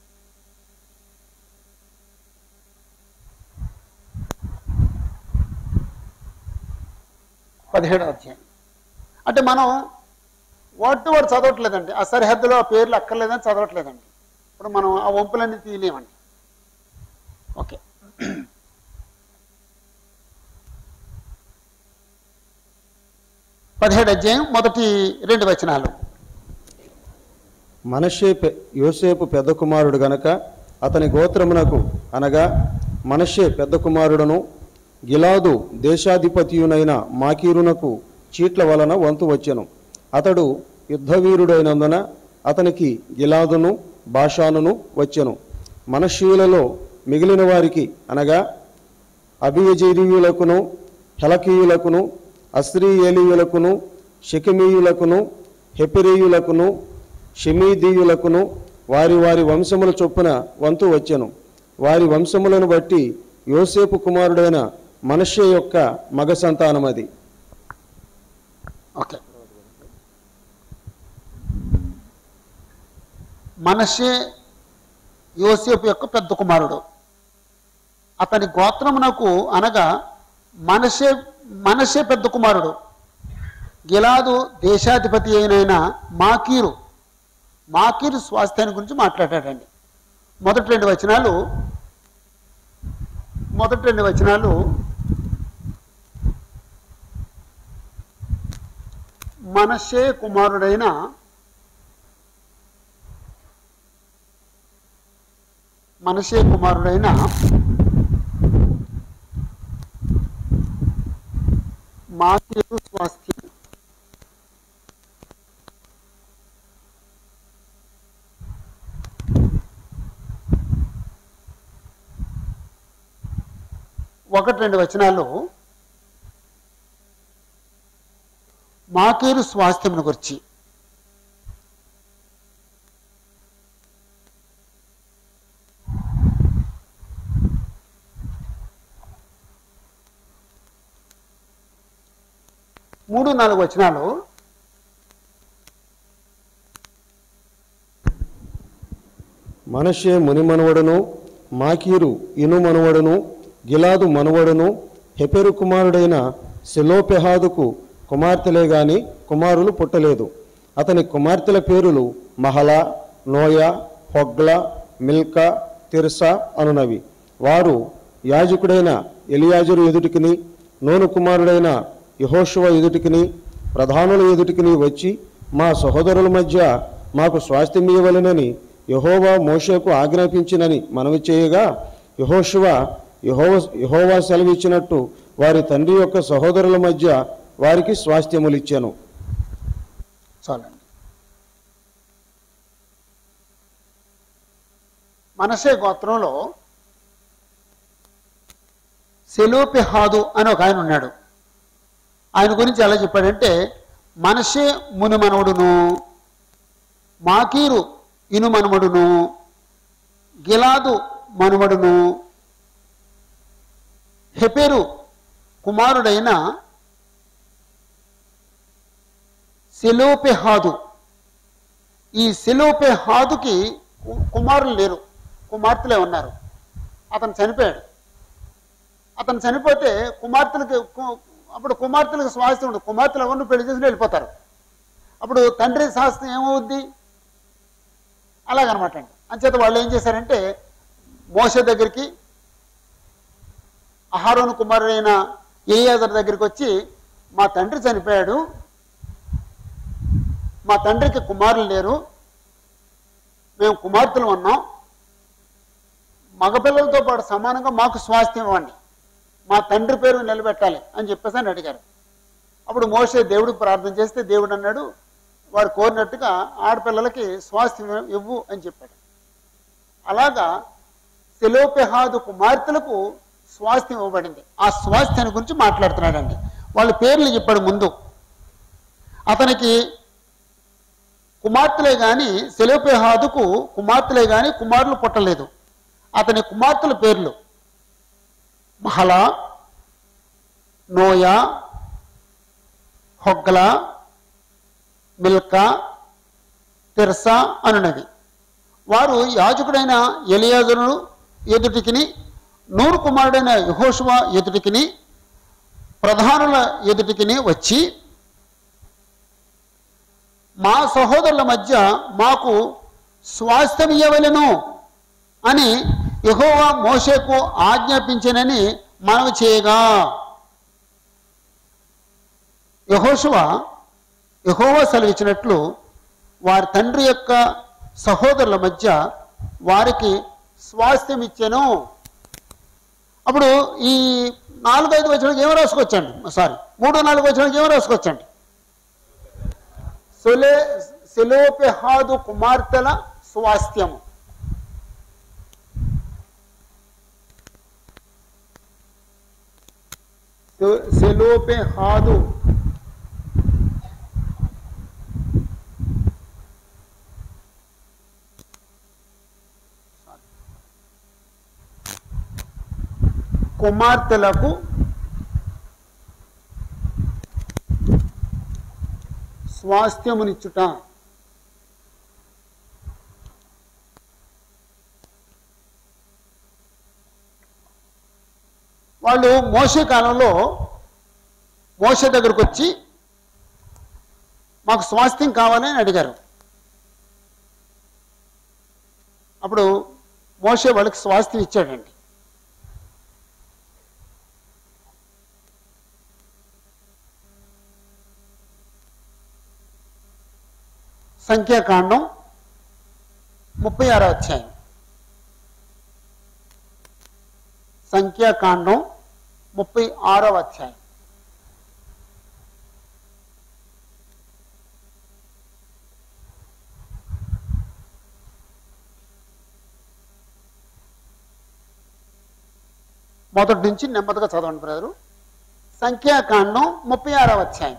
Speaker 1: పదిహేడు అధ్యాయం అంటే మనం వాటి వాడు చదవట్లేదండి ఆ సరిహద్దులో ఆ పేర్లు అక్కర్లేదని చదవట్లేదండి ఇప్పుడు మనం ఆ వంపులన్నీ తీయలేమండి ఓకే పదిహేడు అధ్యాయం మొదటి రెండు వచనాలు
Speaker 2: మనషే పె- యోసేపు పెద్ద కుమారుడు గనక అతని గోత్రమునకు అనగా మనషే పెద్ద కుమారుడును గిలాదు దేశాధిపతియునైన మాకీరునకు చీట్ల వలన వంతు వచ్చెను అతడు యుద్ధవీరుడైనందున అతనికి గిలాదును భాషానును వచ్చెను మనషీయులలో మిగిలిన వారికి అనగా అభియజీయులకును హెలకీయులకును అస్త్రీయేలీయులకును షెకెమీయులకును హెపిరీయులకును షెమీదీయులకును వారి వారి వంశముల చొప్పున వంతు వచ్చెను వారి వంశములను బట్టి యోసేపు కుమారుడైన మనషే యొక్క మగ సంతానం అది
Speaker 1: ఓకే మనషే యోసేపు యొక్క పెద్ద కుమారుడు అతని గోత్రమునకు అనగా మనషే మనషే పెద్ద కుమారుడు గిలాదు దేశాధిపతి అయిన మాకీరు మాకీరు స్వాస్థ్యాన్ని గురించి మాట్లాడాడండి మొదటి రెండు వచనాలు మొదటి రెండు వచనాలు మనషే కుమారుడైన మనషే కుమారుడైన మాకీరు స్వాస్థ్యం ఒకటి రెండు వచనాలు మాకేరు స్వాస్థ్యమును గురించి మూడు నాలుగు వచనాలు
Speaker 2: మనషే ముని మనవడును మాకీరు ఇను మనవడును గిలాదు మనవడును హెపెరు కుమారుడైన సెలోపెహాదుకు కుమార్తెలే గాని కుమారులు పుట్టలేదు అతని కుమార్తెల పేరులు మహల నోయ హొగ్ల మిల్కా తిర్సా అనునవి వారు యాజకుడైన ఎలియాజరు ఎదుటికిని నూను కుమారుడైన యహోషువ ఎదుటికిని ప్రధానుల ఎదుటికిని వచ్చి మా సహోదరుల మధ్య మాకు స్వాస్థ్యం ఇవ్వవలెనని యహోవా మోషేకు ఆజ్ఞాపించినని మనవి చేయగా యహోషువ యహోవ యహోవా సెలవిచ్చినట్టు వారి తండ్రి యొక్క సహోదరుల మధ్య వారికి స్వాస్థ్యములిచ్చాను
Speaker 1: చాలండి మనసే గోత్రంలో సెలోపిహాదు అని ఒక ఆయన ఉన్నాడు ఆయన గురించి ఎలా చెప్పాడంటే మనషే ముని మనవడును మాకీరు ఇను మనవడును గిలాదు మనవడును హెపెరు కుమారుడైన సెలోపెహాదు ఈ సెలోపెహాదుకి కు- కుమారులు లేరు కుమార్తెలే ఉన్నారు అతను చనిపోయాడు అతను చనిపోతే కుమార్తెలకి కు- అప్పుడు కుమార్తెలకు స్వాస్థ్యం ఉండదు కుమార్తెలు ఎవరిని పెళ్లి చేసుకుని వెళ్ళిపోతారు అప్పుడు తండ్రి శాస్త్రం ఏమవుద్ది అలాగనమాట అండి అంచేత వాళ్ళు ఏం చేశారంటే మోస దగ్గరికి అహారోను కుమారుడైన ఏయాజర్ దగ్గరికి వచ్చి మా తండ్రి చనిపోయాడు మా తండ్రికి కుమారులు లేరు మేము కుమార్తెలు ఉన్నాం మగపిల్లలతో పాటు సమానంగా మాకు స్వాస్థ్యం ఇవ్వండి మా తండ్రి పేరు నిలబెట్టాలి అని చెప్పేసి అని అడిగారు అప్పుడు మోసే దేవుడికి ప్రార్థన చేస్తే దేవుడు అన్నాడు వారు కోరినట్టుగా ఆడపిల్లలకి స్వాస్థ్యం ఇవ్వు అని చెప్పాడు అలాగా సెలోపెహాదు కుమార్తెలకు స్వాస్థ్యం ఇవ్వబడింది ఆ స్వాస్థ్యాన్ని గురించి మాట్లాడుతున్నాడండి వాళ్ళ పేర్లు చెప్పాడు ముందు అతనికి కుమార్తెలే గాని సెలోపెహాదుకు కుమార్తెలే గాని కుమారులు పుట్టలేదు అతని కుమార్తెల పేర్లు Mahlah Noah Hoglah Milcah Tirzah అనునవి వారు యాజకుడైన ఎలియాజరును ఎదుటికిని నూరు కుమారుడైన యహోషువ ఎదుటికిని ప్రధానుల ఎదుటికిని వచ్చి మా సహోదరుల మధ్య మాకు స్వాస్థ్యం ఇవ్వవలెను అని యెహోవా మోషేకు ఆజ్ఞాపించనని మనవి చేయగా యహోషువ యహోవా సెలవిచ్చినట్లు వారి తండ్రి యొక్క సహోదరుల మధ్య వారికి స్వాస్థ్యం ఇచ్చాను అప్పుడు ఈ నాలుగైదు వచ్చినకి ఏమో రాసుకొచ్చండి సారీ మూడు నాలుగు వచ్చినకి ఏమో రాసుకొచ్చండి సొలే సెలోపెహాదు కుమార్తెల స్వాస్థ్యము సె- సెలోపెహాదు కుమార్తెలకు స్వాస్థ్యమునిచ్చుట వాళ్ళు మోసే కాలంలో మోసే దగ్గరకు వచ్చి మాకు స్వాస్థ్యం కావాలి అని అడిగారు అప్పుడు మోసే వాళ్ళకి స్వాస్థ్యం ఇచ్చాడండి సంఖ్యాకాండం ముప్పై ఆరో అధ్యాయం సంఖ్యాకాండం ముప్పై ఆరవ అధ్యాయం మొదటి నుంచి నెమ్మదిగా చదవండి బ్రదరు సంఖ్యాకాండం ముప్పై ఆరవ అధ్యాయం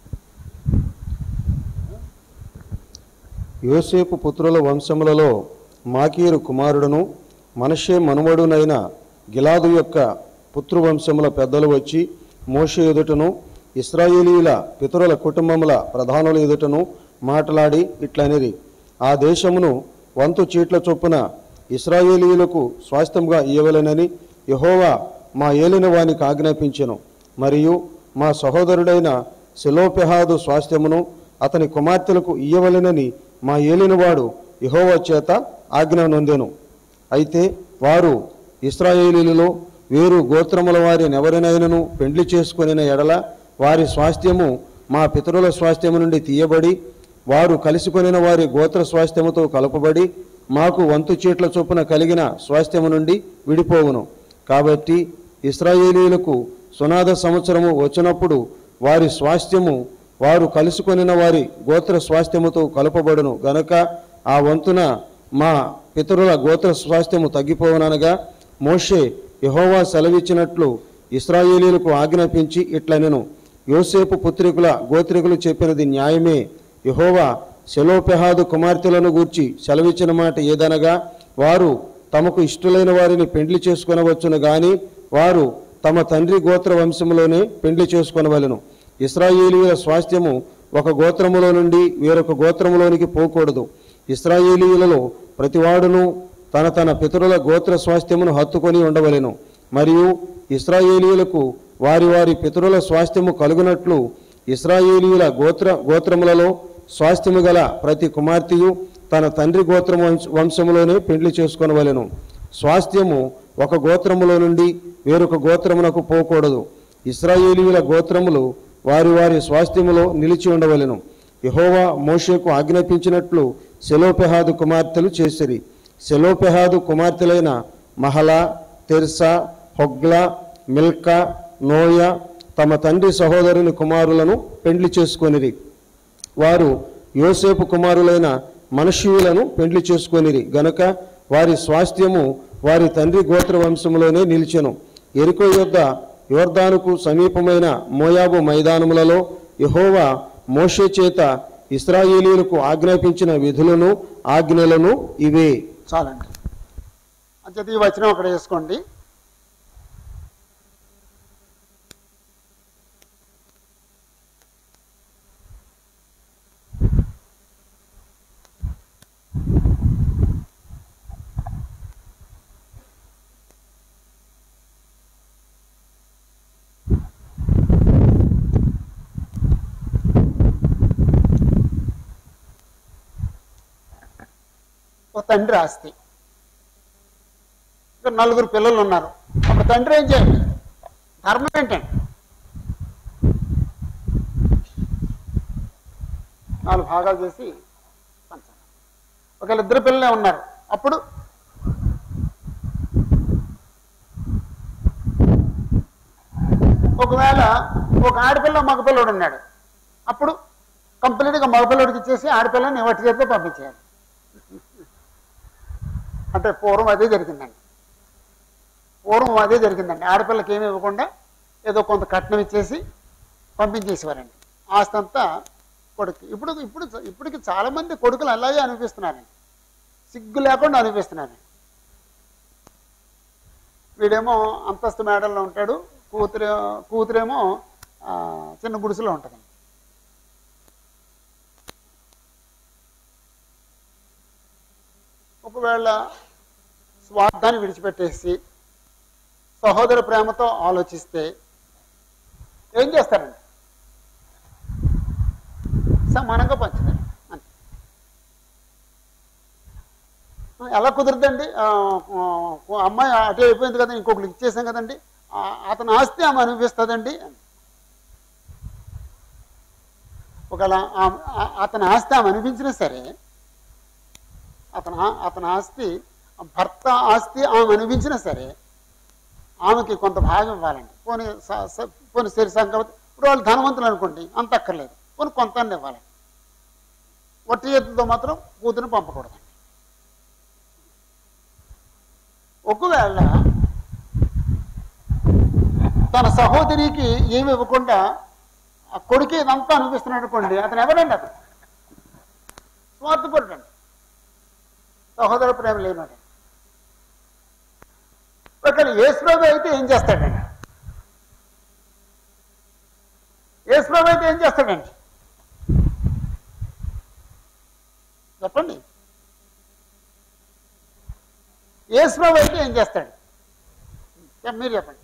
Speaker 2: యోసేపు పుత్రుల వంశములలో మాకీరు కుమారుడును మనషే మనుమడునైన గిలాదు యొక్క పుత్రువంశముల పెద్దలు వచ్చి మోషే ఎదుటను ఇస్రాయేలీల పితరుల కుటుంబముల ప్రధానుల ఎదుటను మాట్లాడి ఇట్లనిరి ఆ దేశమును వంతు చీట్ల చొప్పున ఇస్రాయేలీయులకు స్వాస్థ్యంగా ఇయ్యవలెనని యహోవా మా ఏలిన వానికి ఆజ్ఞాపించెను మరియు మా సహోదరుడైన సెలోపెహాదు స్వాస్థ్యమును అతని కుమార్తెలకు ఇయ్యవలెనని మా ఏలినవాడు యహోవా చేత ఆజ్ఞ నొందెను అయితే వారు ఇస్రాయేలీలలో వేరు గోత్రముల వారిని ఎవరినైనను పెండ్లి చేసుకొనిన ఎడల వారి స్వాస్థ్యము మా పితరుల స్వాస్థ్యము నుండి తీయబడి వారు కలిసికొనిన వారి గోత్ర స్వాస్థ్యముతో కలపబడి మాకు వంతు చీట్ల చొప్పున కలిగిన స్వాస్థ్యము నుండి విడిపోవును కాబట్టి ఇస్రాయేలీలకు సునాద సంవత్సరము వచ్చినప్పుడు వారి స్వాస్థ్యము వారు కలుసుకొనిన వారి గోత్ర స్వాస్థ్యముతో కలపబడును గనుక ఆ వంతున మా పితరుల గోత్ర స్వాస్థ్యము తగ్గిపోవననగా మోషే యెహోవా సెలవిచ్చినట్లు ఇస్రాయేలీలకు ఆజ్ఞాపించి ఇట్లనెను యోసేపు పుత్రికుల గోత్రికులు చెప్పినది న్యాయమే యెహోవా సెలోపెహాదు కుమార్తెలను గూర్చి సెలవిచ్చిన మాట ఏదనగా వారు తమకు ఇష్టలైన వారిని పెండ్లి చేసుకొనవచ్చును గాని వారు తమ తండ్రి గోత్ర వంశములోనే పెండ్లి చేసుకొనవలెను ఇస్రాయేలీయుల స్వాస్థ్యము ఒక గోత్రములో నుండి వేరొక గోత్రములోనికి పోకూడదు ఇస్రాయేలీయులలో ప్రతివాడును తన తన పితరుల గోత్ర స్వాస్థ్యమును హత్తుకొని ఉండవలెను మరియు ఇస్రాయేలీయులకు వారి వారి పితరుల స్వాస్థ్యము కలుగునట్లు ఇస్రాయేలీయుల గోత్ర గోత్రములలో స్వాస్థ్యము గల ప్రతి కుమార్తెయు తన తండ్రి గోత్ర వంశ- వంశములోనే పెండ్లి చేసుకొనవలెను స్వాస్థ్యము ఒక గోత్రములో నుండి వేరొక గోత్రమునకు పోకూడదు ఇస్రాయేలీయుల గోత్రములు వారి వారి స్వాస్థ్యములో నిలిచి ఉండవలెను యెహోవా మోషేకు ఆజ్ఞాపించినట్లు సెలోపెహాదు కుమార్తెలు చేసిరి సెలోపెహాదు కుమార్తెలైన Mahlah Tirzah Hoglah Milcah Noah తమ తండ్రి సహోదరుని కుమారులను పెండ్లి చేసుకొనిరి వారు యోసేపు కుమారులైన మనషీయులను పెండ్లి చేసుకొనిరి గనుక వారి స్వాస్థ్యము వారి తండ్రి గోత్ర వంశములోనే నిలిచెను ఎరికో యొద్ద యోర్దానుకు సమీపమైన మోయాబు మైదానములలో యెహోవా మోషే చేత ఇస్రాయేలీలకు ఆజ్ఞాపించిన విధులను ఆజ్ఞలను ఇవే
Speaker 1: చాలండి అంచేత ఈ వచనం అక్కడ వేసుకోండి ఒక తండ్రి ఆస్తి ఇక్కడ నలుగురు పిల్లలు ఉన్నారు అప్పుడు తండ్రి ఏం చేయాలి ధర్మం ఏంటండి నాలుగు భాగాలు చేసి పంచాలి ఒకవేళ ఇద్దరు పిల్లలే ఉన్నారు అప్పుడు ఒకవేళ ఒక ఆడపిల్ల మగపిల్లడు ఉన్నాడు అప్పుడు కంప్లీట్గా మగపిల్లడికి ఇచ్చేసి ఆడపిల్లని వట్టి చేతితో పంపించేయాలి అంటే పూర్వం అదే జరిగిందండి పూర్వం అదే జరిగిందండి ఆడపిల్లకి ఏమి ఇవ్వకుండా ఏదో కొంత కట్నం ఇచ్చేసి పంపించేసేవారండి ఆస్తి అంతా కొడుకు ఇప్పుడు ఇప్పుడు ఇప్పటికి చాలా మంది కొడుకులు అలాగే అనిపిస్తున్నారండి సిగ్గు లేకుండా అనిపిస్తున్నారండి వీడేమో అంతస్తు మేడల్లో ఉంటాడు కూతురు కూతురేమో ఆ, చిన్న గుడిసెలో ఉంటుందండి ఒకవేళ స్వార్థాన్ని విడిచిపెట్టేసి సహోదర ప్రేమతో ఆలోచిస్తే ఏం చేస్తారండి సమానంగా పంచుతారు అంతే ఆ, ఎలా కుదురుద్దండి ఆ, ఆ, అమ్మాయి అటే అయిపోయింది కదా ఇంకొకరికి ఇచ్చేసాం కదండి ఆ, అతని ఆస్తి ఆమె అనిపిస్తుందండి ఒకవేళ ఆ- ఆ- అతని ఆస్తి ఆమె అనిపించినా సరే అతను అతని ఆస్తి భర్త ఆస్తి ఆమె అనిపించినా సరే ఆమెకి కొంత భాగం ఇవ్వాలండి పోనీ స- స- పోనీ సరి సంగతి ఇప్పుడు వాళ్ళు ధనవంతులు అనుకోండి అంత అక్కర్లేదు పోనీ కొంత ఇవ్వాలండి ఒట్టి చేతులతో మాత్రం కూతురు పంపకూడదండి ఒకవేళ తన సహోదరికి ఏమి ఇవ్వకుండా ఆ కొడుకు ఇదంతా అనిపిస్తున్నాడు అనుకోండి అతను ఎవరండి అతను స్వార్థపరుడండి సహోదర ప్రేమ లేనివాడు ఒకవేళ యేసుప్రభు అయితే ఏం చేస్తాడండి యేసుప్రభు అయితే ఏం చేస్తాడండి చెప్పండి యేసుప్రభు అయితే ఏం చేస్తాడు చెప్ మీరు చెప్పండి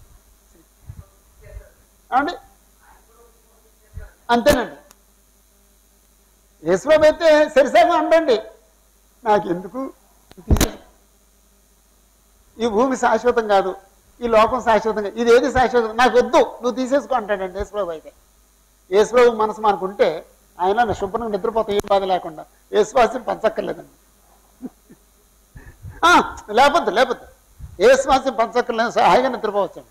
Speaker 1: ఏమండి అంతేనండి యేసుప్రభు అయితే సరిసగా ఉండండి నాకెందుకు ఈ భూమి శాశ్వతం కాదు ఈ లోకం శాశ్వతం కాదు ఇది ఏది శాశ్వతం నాకు వద్దు నువ్వు తీసేసుకో అంటాడండి యేసుప్రభు అయితే యేసుప్రభు మనసు మనకుంటే ఆయన శుభ్రంగా నిద్రపోతే ఏం బాధ లేకుండా యేసువాసం పంచక్కర్లేదండి ఆ, లేపొద్దు లేపొద్దు యేసువాసం పంచక్కర్లేదు హాయిగా నిద్రపోవచ్చండి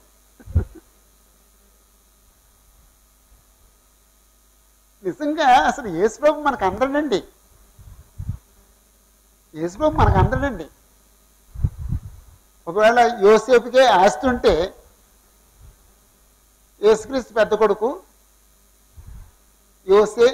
Speaker 1: నిజంగా అసలు యేసుప్రభు మనకు అందడండి యేసుప్రభు మనకు అందడండి ఒకవేళ యోసేపుకే ఆస్తి ఉంటే యేసుక్రీస్తు పెద్ద కొడుకు యోసే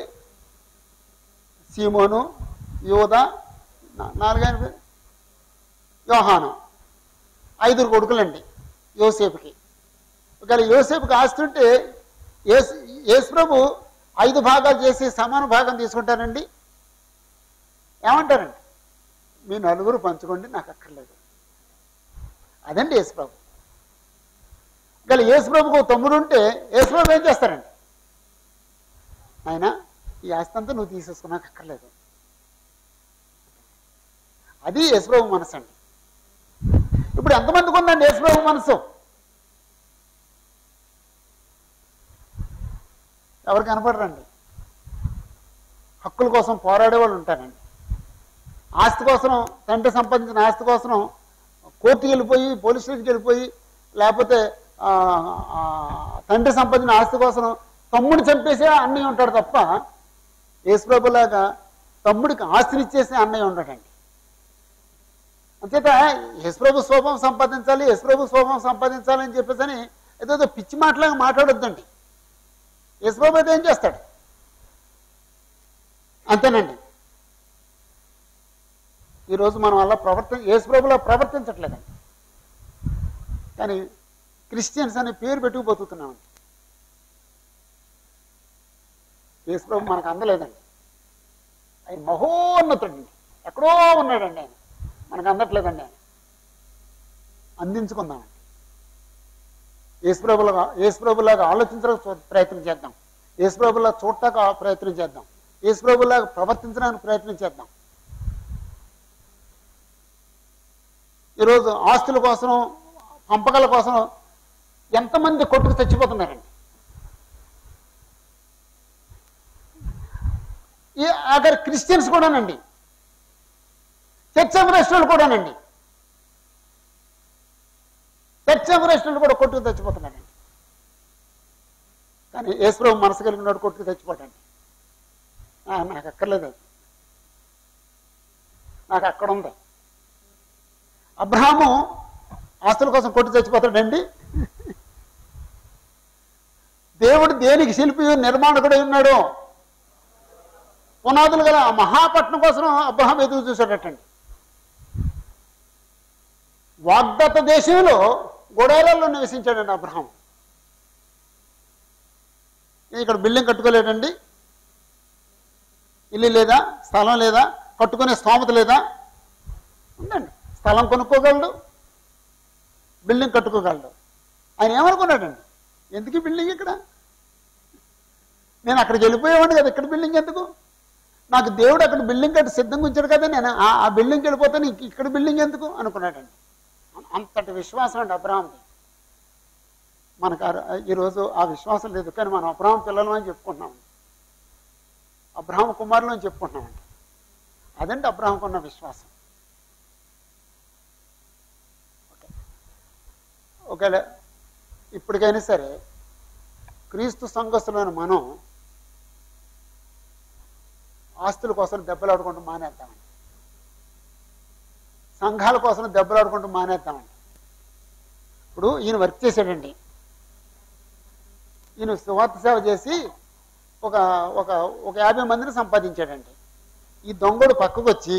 Speaker 1: సీమోను యోధ నా- నాలుగైన పేరు యోహాను ఐదుగురు కొడుకులండి యోసేపుకి ఒకవేళ యోసేపుకి ఆస్తి ఉంటే యేసు యేసు ప్రభు ఐదు భాగాలు చేసి సమాన భాగం తీసుకుంటారండి ఏమంటారండి మీ నలుగురు పంచుకోండి నాకు అక్కర్లేదు అదండి యేసుప్రభు ఒకవేళ యేసుప్రభుకు ఒక తమ్ముడు ఉంటే యేసుప్రభు ఏం చేస్తారండి ఆయన ఈ ఆస్తి అంతా నువ్వు తీసేసుకో నాకు అక్కర్లేదు అది యేసుప్రభు మనసు అండి ఇప్పుడు ఎంతమందికి ఉందండి యేసుప్రభు మనసు ఎవరు కనపడరండి హక్కుల కోసం పోరాడే వాళ్ళు ఉంటారండి ఆస్తి కోసం తండ్రి సంపాదించిన ఆస్తి కోసం కోర్టుకి వెళ్ళిపోయి పోలీస్ స్టేషన్కి వెళ్ళిపోయి లేకపోతే ఆ, ఆ, తండ్రి సంపాదించిన ఆస్తి కోసం తమ్ముడు చంపేసే అన్నయ్య ఉంటాడు తప్ప యేసుప్రభులాగా తమ్ముడికి ఆస్తిని ఇచ్చేసే అన్నయ్య ఉండడండి అంచేత యశ్ప్రభు స్వభావం సంపాదించాలి యశ్ప్రభు స్వభావం సంపాదించాలి అని చెప్పేసి అని ఏదో ఏదో పిచ్చి మాటలాగా మాట్లాడొద్దండి యశ్ప్రభు అయితే ఏం చేస్తాడు అంతేనండి ఈరోజు మనం అలా ప్రవర్తి యేసుప్రభులా ప్రవర్తించట్లేదండి కానీ క్రిస్టియన్స్ అనే పేరు పెట్టుకు బతుకుతున్నామండి యేసుప్రభు మనకు అందలేదండి ఆయన మహోన్నతుడండి ఎక్కడో ఉన్నాడండి ఆయన మనకు అందట్లేదండి ఆయన అందించుకుందామండి యేసుప్రభులాగా యేసుప్రభులాగా ఆలోచించడానికి చూ- ప్రయత్నం చేద్దాం యేసుప్రభులా చూడటానికి ఆ ప్రయత్నం చేద్దాం యేసుప్రభులాగా ప్రవర్తించడానికి ప్రయత్నం చేద్దాం ఈరోజు ఆస్తుల కోసం పంపకాల కోసం ఎంతమంది కొట్టుకు చచ్చిపోతున్నారండి ఈ ఆఖరి క్రిస్టియన్స్ కూడానండి చర్చ్ ఆఫ్ రెస్టులు కూడానండి చర్చ్ ఆఫ్ రెస్టులు కూడా కొట్టుకు చచ్చిపోతున్నాడండి కానీ యేసుప్రభు మనసు కలిగినాడు కొట్టుకు చచ్చిపోతాండి ఆ, నాకు అక్కర్లేదు అది నాకు అక్కడ ఉంది అబ్రహాము ఆస్తుల కోసం కొట్టి చచ్చిపోతాడండి దేవుడు దేనికి శిల్పి నిర్మాణకుడై ఉన్నాడు పునాదులు గల ఆ మహాపట్నం కోసం అబ్రహాం ఎదురు చూశాడటండి వాగ్దత్త దేశంలో గొడవలలో నివసించాడండి అబ్రహాం ఇక్కడ బిల్డింగ్ కట్టుకోలేడండి ఇల్లు లేదా స్థలం లేదా కట్టుకునే స్తోమత లేదా ఉందండి స్థలం కొనుక్కోగలడు బిల్డింగ్ కట్టుకోగలడు ఆయన ఏమనుకున్నాడండి ఎందుకు ఈ బిల్డింగ్ ఇక్కడ నేను అక్కడికి వెళ్ళిపోయేవాడిని కదా ఇక్కడ బిల్డింగ్ ఎందుకు నాకు దేవుడు అక్కడ బిల్డింగ్ కట్టి సిద్ధంగా ఉంచాడు కదా నేను ఆ- ఆ బిల్డింగ్కి వెళ్ళిపోతే నీకు ఇక్కడ బిల్డింగ్ ఎందుకు అనుకున్నాడండి అంతటి విశ్వాసం అండి అబ్రాహాంది మనకు ఆ- ఈరోజు ఆ విశ్వాసం లేదు కానీ మనం అబ్రహాం పిల్లలు అని చెప్పుకుంటున్నాం అబ్రహాం కుమారులు అని చెప్పుకుంటున్నామండి అదండి అబ్రహాంకు ఉన్న విశ్వాసం ఓకే. ఒకవేళ ఇప్పటికైనా సరే క్రీస్తు సంఘస్థులైన మనం ఆస్తుల కోసం దెబ్బలాడుకుంటూ మానేద్దామండి సంఘాల కోసం దెబ్బలాడుకుంటూ మానేద్దామండి ఇప్పుడు ఈయన వర్క్ చేశాడండి ఈయన సువార్త సేవ చేసి ఒక ఒక ఒక యాభై మందిని సంపాదించాడండి ఈ దొంగడు పక్కకు వచ్చి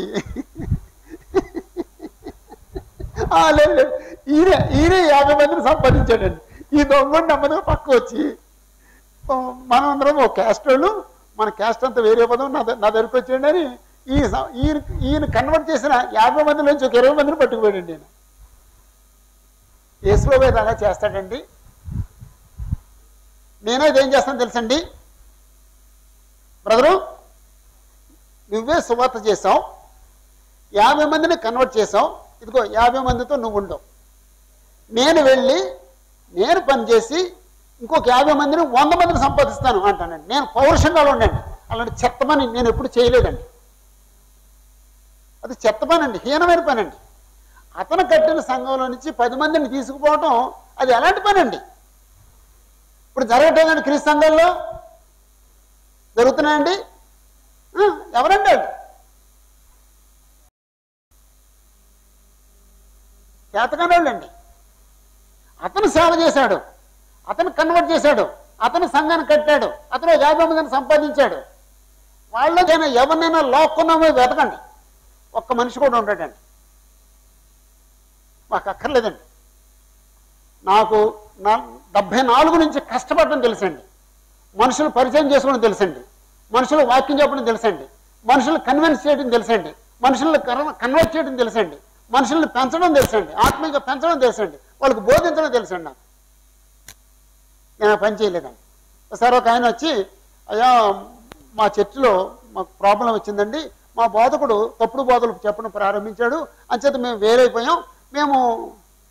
Speaker 1: "ఆ, లేదు లేదు. ఈయన ఈయన యాభై మందిని సంపాదించాడండి ఈ దొంగడు నెమ్మదిగా పక్కకు వచ్చి "ఓ, మనం అందరం ఒక క్యాస్ట్ వాళ్ళు మన క్యాస్ట్ అంతా వేరే పదం నా ద- నా దగ్గరికి వచ్చేయండి అని ఈ స- ఈయన ఈయన కన్వర్ట్ చేసిన యాభై మంది నుంచి ఒక ఇరవై మందిని పట్టుకుపోయాడండి ఈయన యేసుబాబు అయితే అలా చేస్తాడండి నేనైతే ఏం చేస్తాను తెలుసండి బ్రదరు నువ్వే సువార్త చేసావు యాభై మందిని కన్వర్ట్ చేసావు ఇదిగో యాభై మందితో నువ్వు ఉండవు నేను వెళ్ళి నేను పనిచేసి ఇంకొక యాభై మందిని వంద మందిని సంపాదిస్తాను అంటానండి నేను పౌరుషంగా ఉండండి అలాంటి చెత్త పని నేను ఎప్పుడు చేయలేదండి అది చెత్త పని అండి హీనమైన పని అండి అతను కట్టిన సంఘంలో నుంచి పది మందిని తీసుకుపోవటం అది ఎలాంటి పని అండి ఇప్పుడు జరగట్లేదండి క్రీస్తు సంఘంలో జరుగుతున్నాయండి ఆ, ఎవరండి వాళ్ళు చేతకానోళ్ళండి అతను సేవ చేశాడు అతను కన్వర్ట్ చేశాడు అతను సంఘాన్ని కట్టాడు అతను యాభై మందిని సంపాదించాడు వాళ్ళకైనా ఎవరినైనా లోక్కున్నామో వెతకండి ఒక్క మనిషి కూడా ఉంటాడండి మాకు అక్కర్లేదండి నాకు నా డెబ్బై నాలుగు నుంచి కష్టపడడం తెలుసండి మనుషులు పరిచయం చేసుకోవడం తెలుసండి మనుషులు వాక్యం చెప్పడం తెలుసండి మనుషులు కన్విన్స్ చేయడం తెలుసండి మనుషులను కన్వర్ట్ చేయడం తెలుసండి మనుషుల్ని పెంచడం తెలుసండి ఆత్మీయంగా పెంచడం తెలుసండి వాళ్ళకి బోధించడం తెలుసండి నాకు నేను ఆ పని చేయలేదండి ఒకసారి ఒక ఆయన వచ్చి అయ్యా మా చర్చిలో మాకు ప్రాబ్లం వచ్చిందండి మా బోధకుడు తప్పుడు బోధలు చెప్పడం ప్రారంభించాడు అంచేత మేము వేరైపోయాం మేము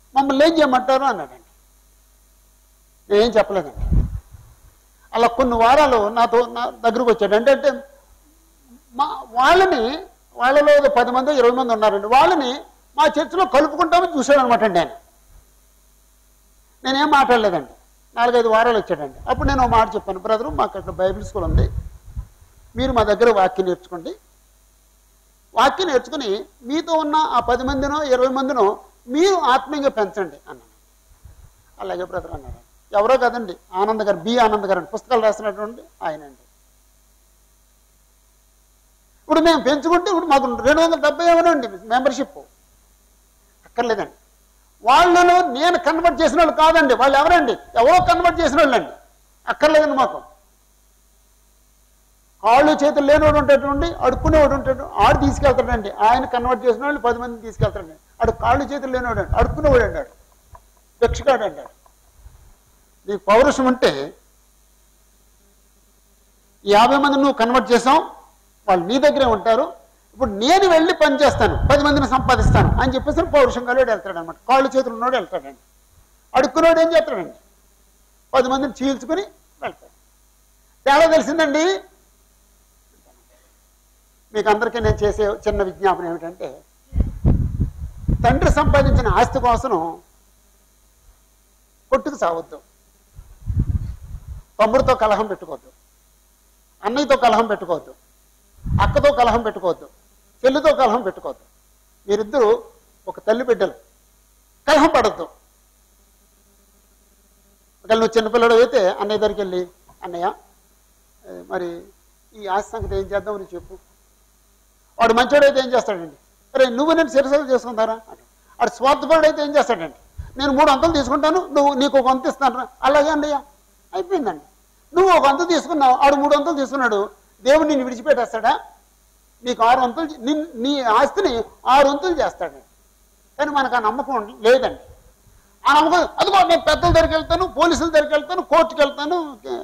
Speaker 1: మమ్మల్ని ఏం చేయమంటారు అన్నాడండి నేనేం చెప్పలేదండి అలా కొన్ని వారాలు నాతో నా దగ్గరకు వచ్చాడు అంటే అంటే మా వాళ్ళని వాళ్ళలో ఏదో పది మంది ఇరవై మంది ఉన్నారండి వాళ్ళని మా చర్చిలో కలుపుకుంటామని చూశాడు అనమాట అండి ఆయన నేనేం మాట్లాడలేదండి నాలుగైదు వారాలు వచ్చాడండి అప్పుడు నేను ఒక మాట చెప్పాను బ్రదరు మాకు అక్కడ బైబిల్ స్కూల్ ఉంది మీరు మా దగ్గర వాక్యం నేర్చుకోండి వాక్యం నేర్చుకుని మీతో ఉన్న ఆ పది మందినో ఇరవై మందినో మీరు ఆత్మీయంగా పెంచండి అన్నాను అలాగే బ్రదర్ అన్నాడు ఎవరో కదండి ఆనంద్ గారు బి ఆనంద్ గారు అండి పుస్తకాలు రాసినటువంటి ఆయన అండి ఇప్పుడు మేము పెంచుకుంటే ఇప్పుడు మాకు రెండు వందల డెబ్బై ఎవరండి మెంబర్షిప్ అక్కర్లేదండి వాళ్ళలో నేను కన్వర్ట్ చేసిన వాళ్ళు కాదండి వాళ్ళు ఎవరండి ఎవరో కన్వర్ట్ చేసిన వాళ్ళండి అక్కర్లేదండి మాకు కాళ్ళు చేతులు లేనివాడు ఉంటాడు అడుక్కునేవాడు ఉంటాడు ఆడు తీసుకెళ్తాడండి ఆయన కన్వర్ట్ చేసిన వాళ్ళు పది మందిని తీసుకెళ్తాడండి ఆడు కాళ్ళు చేతులు లేనివాడు అండి అడుక్కునేవాడు అంటాడు భిక్షగాడు అంటాడు నీకు పౌరుషం ఉంటే ఈ యాభై మంది నువ్వు కన్వర్ట్ చేసావు వాళ్ళు నీ దగ్గరే ఉంటారు ఇప్పుడు నేను వెళ్ళి పని చేస్తాను పది మందిని సంపాదిస్తాను అని చెప్పేసి పౌరుషం కలివాడు వెళ్తాడు అనమాట కాళ్ళు చేతులు ఉన్నోడు వెళ్తాడండి అడుక్కునేవాడు ఏం చేస్తాడండి పది మందిని చీల్చుకుని వెళ్తాడు తేడా తెలిసిందండి మీకు అందరికీ నేను చేసే చిన్న విజ్ఞాపన ఏమిటంటే తండ్రి సంపాదించిన ఆస్తి కోసం కొట్టుకు సావద్దు తమ్ముడితో కలహం పెట్టుకోవద్దు అన్నయ్యతో కలహం పెట్టుకోవద్దు అక్కతో కలహం పెట్టుకోవద్దు చెల్లితో కలహం పెట్టుకోవద్దు మీరిద్దరూ ఒక తల్లి బిడ్డలు కలహం పడద్దు ఒకవేళ నువ్వు చిన్నపిల్లడు అయితే అన్నయ్య దగ్గరికి వెళ్ళి అన్నయ్య ఏ, మరి ఈ ఆస్తి సంగతి ఏం చేద్దాం అని చెప్పు వాడు మంచోడు అయితే ఏం చేస్తాడండి అరే నువ్వు నేను సిరసలు చేసుకుంటారా అని వాడు స్వార్థపరుడు అయితే ఏం చేస్తాడండి నేను మూడు వందలు తీసుకుంటాను నువ్వు నీకు ఒక వంతు ఇస్తాను అలాగే అండి అయిపోయిందండి నువ్వు ఒక వంతు తీసుకున్నావు ఆడు మూడు వందలు తీసుకున్నాడు దేవుడు నిన్ను విడిచిపెట్టేస్తాడా నీకు ఆరు వంతులు చే- నిన్ నీ ఆస్తిని ఆరు వంతులు చేస్తాడు కానీ మనకు ఆ నమ్మకం లేదండి ఆ నమ్మకం అదిగో నేను పెద్దల దగ్గరికి వెళ్తాను పోలీసుల దగ్గరికి వెళ్తాను కోర్టుకి వెళ్తాను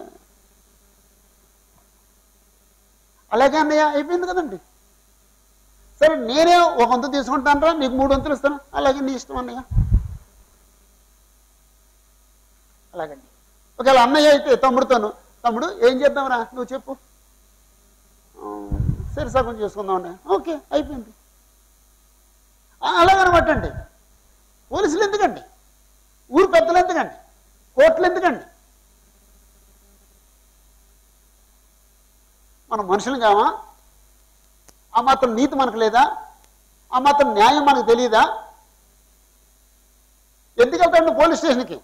Speaker 1: అలాగే అన్నయ్య అయిపోయింది కదండి సరే నేనే ఒక వంతు తీసుకుంటానరా నీకు మూడు వంతులు ఇస్తాను అలాగే నీ ఇష్టం అన్నయ్య అలాగండి ఒకవేళ అన్నయ్య అయితే తమ్ముడితోను తమ్ముడు ఏం చేద్దాంరా నువ్వు చెప్పు ఆ, సరే సగం చేసుకుందాం అన్నయ్య ఓకే అయిపోయింది ఆ, అలాగనమాట అండి పోలీసులు ఎందుకండి ఊరు పెద్దలు ఎందుకండి కోర్టులు ఎందుకండి మనం మనుషులు కావా ఆ మాత్రం నీతి మనకు లేదా ఆ మాత్రం న్యాయం మనకు తెలియదా ఎందుకు వెళ్తాడు పోలీస్ స్టేషన్కి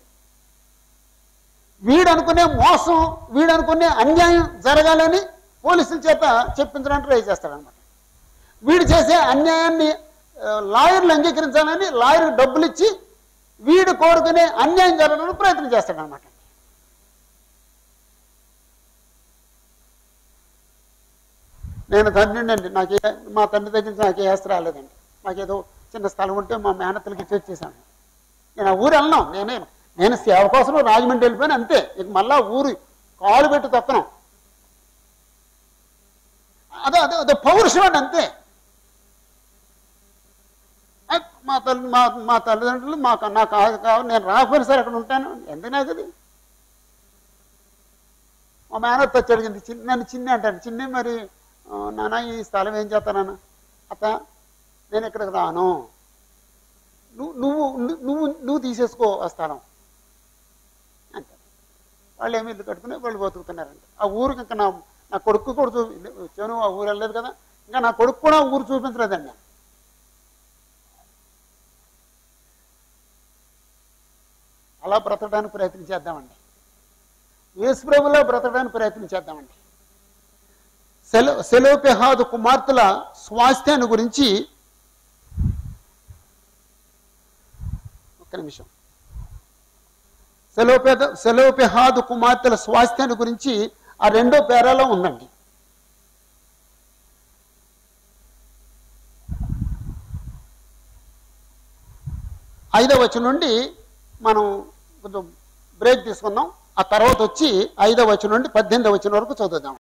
Speaker 1: వీడు అనుకునే మోసం వీడు అనుకునే అన్యాయం జరగాలని పోలీసుల చేత చెప్పించడానికి ట్రై చేస్తాడనమాట వీడు చేసే అన్యాయాన్ని ఆ, లాయర్లు అంగీకరించాలని లాయర్ డబ్బులు ఇచ్చి వీడు కోరుకునే అన్యాయం జరగడానికి ప్రయత్నం చేస్తాడనమాట నేను తండ్రి అండి నాకు ఏ- మా తండ్రి దగ్గర నుంచి నాకు ఏ ఆస్తి రాలేదండి నాకేదో చిన్న స్థలం ఉంటే మా మేనత్తలకి ఇచ్చి వచ్చేసాను నేను ఆ ఊరు వెళ్ళను నేనే నేను సేవ కోసం రాజమండ్రి వెళ్ళిపోయాను అంతే ఇక మళ్ళా ఊరు కాలు పెట్టి తొక్కను అదే అదే అదే పౌరుషం అండి అంతే ఆ, మా తల్లి మా మా తల్లిదండ్రులు మాకు నాకు కావాలి నేను రాకపోయినా సరే అక్కడ ఉంటాను ఎందుకు నాకు అది మా మేనత్త వచ్చి అడిగింది చిన్న నన్ను చిన్న అంటాను చిన్న మరి ఆ, నాన్న ఈ స్థలం ఏం చేస్తానన్న అత్త నేను ఇక్కడికి రాను నువ్వు నువ్వు నువ్వు నువ్వు తీసేసుకో ఆ స్థలం అంతే వాళ్ళు ఏమి ఇల్లు కట్టుకుని వాళ్ళు బతుకుతున్నారండి ఆ ఊరికి ఇంకా నా నా కొడుకు కూడా చూ వచ్చాను ఆ ఊరు వెళ్ళలేదు కదా ఇంకా నా కొడుకు కూడా ఆ ఊరు చూపించలేదండి నేను అలా బ్రతకడానికి ప్రయత్నం చేద్దామండి యేసు ప్రభులా బ్రతకడానికి ప్రయత్నం చేద్దామండి సెలో సెలోపెహాదు కుమార్తెల స్వాస్థ్యాన్ని గురించి ఒక్క నిమిషం సెలోపేద సెలోపెహాదు కుమార్తెల స్వాస్థ్యాన్ని గురించి ఆ రెండో పేరాలో ఉందండి ఐదవ వచనం నుండి మనం కొంచెం బ్రేక్ తీసుకుందాం ఆ తర్వాత వచ్చి ఐదవ వచనం నుండి పద్దెనిమిదవ వచనం వరకు చదువుదాం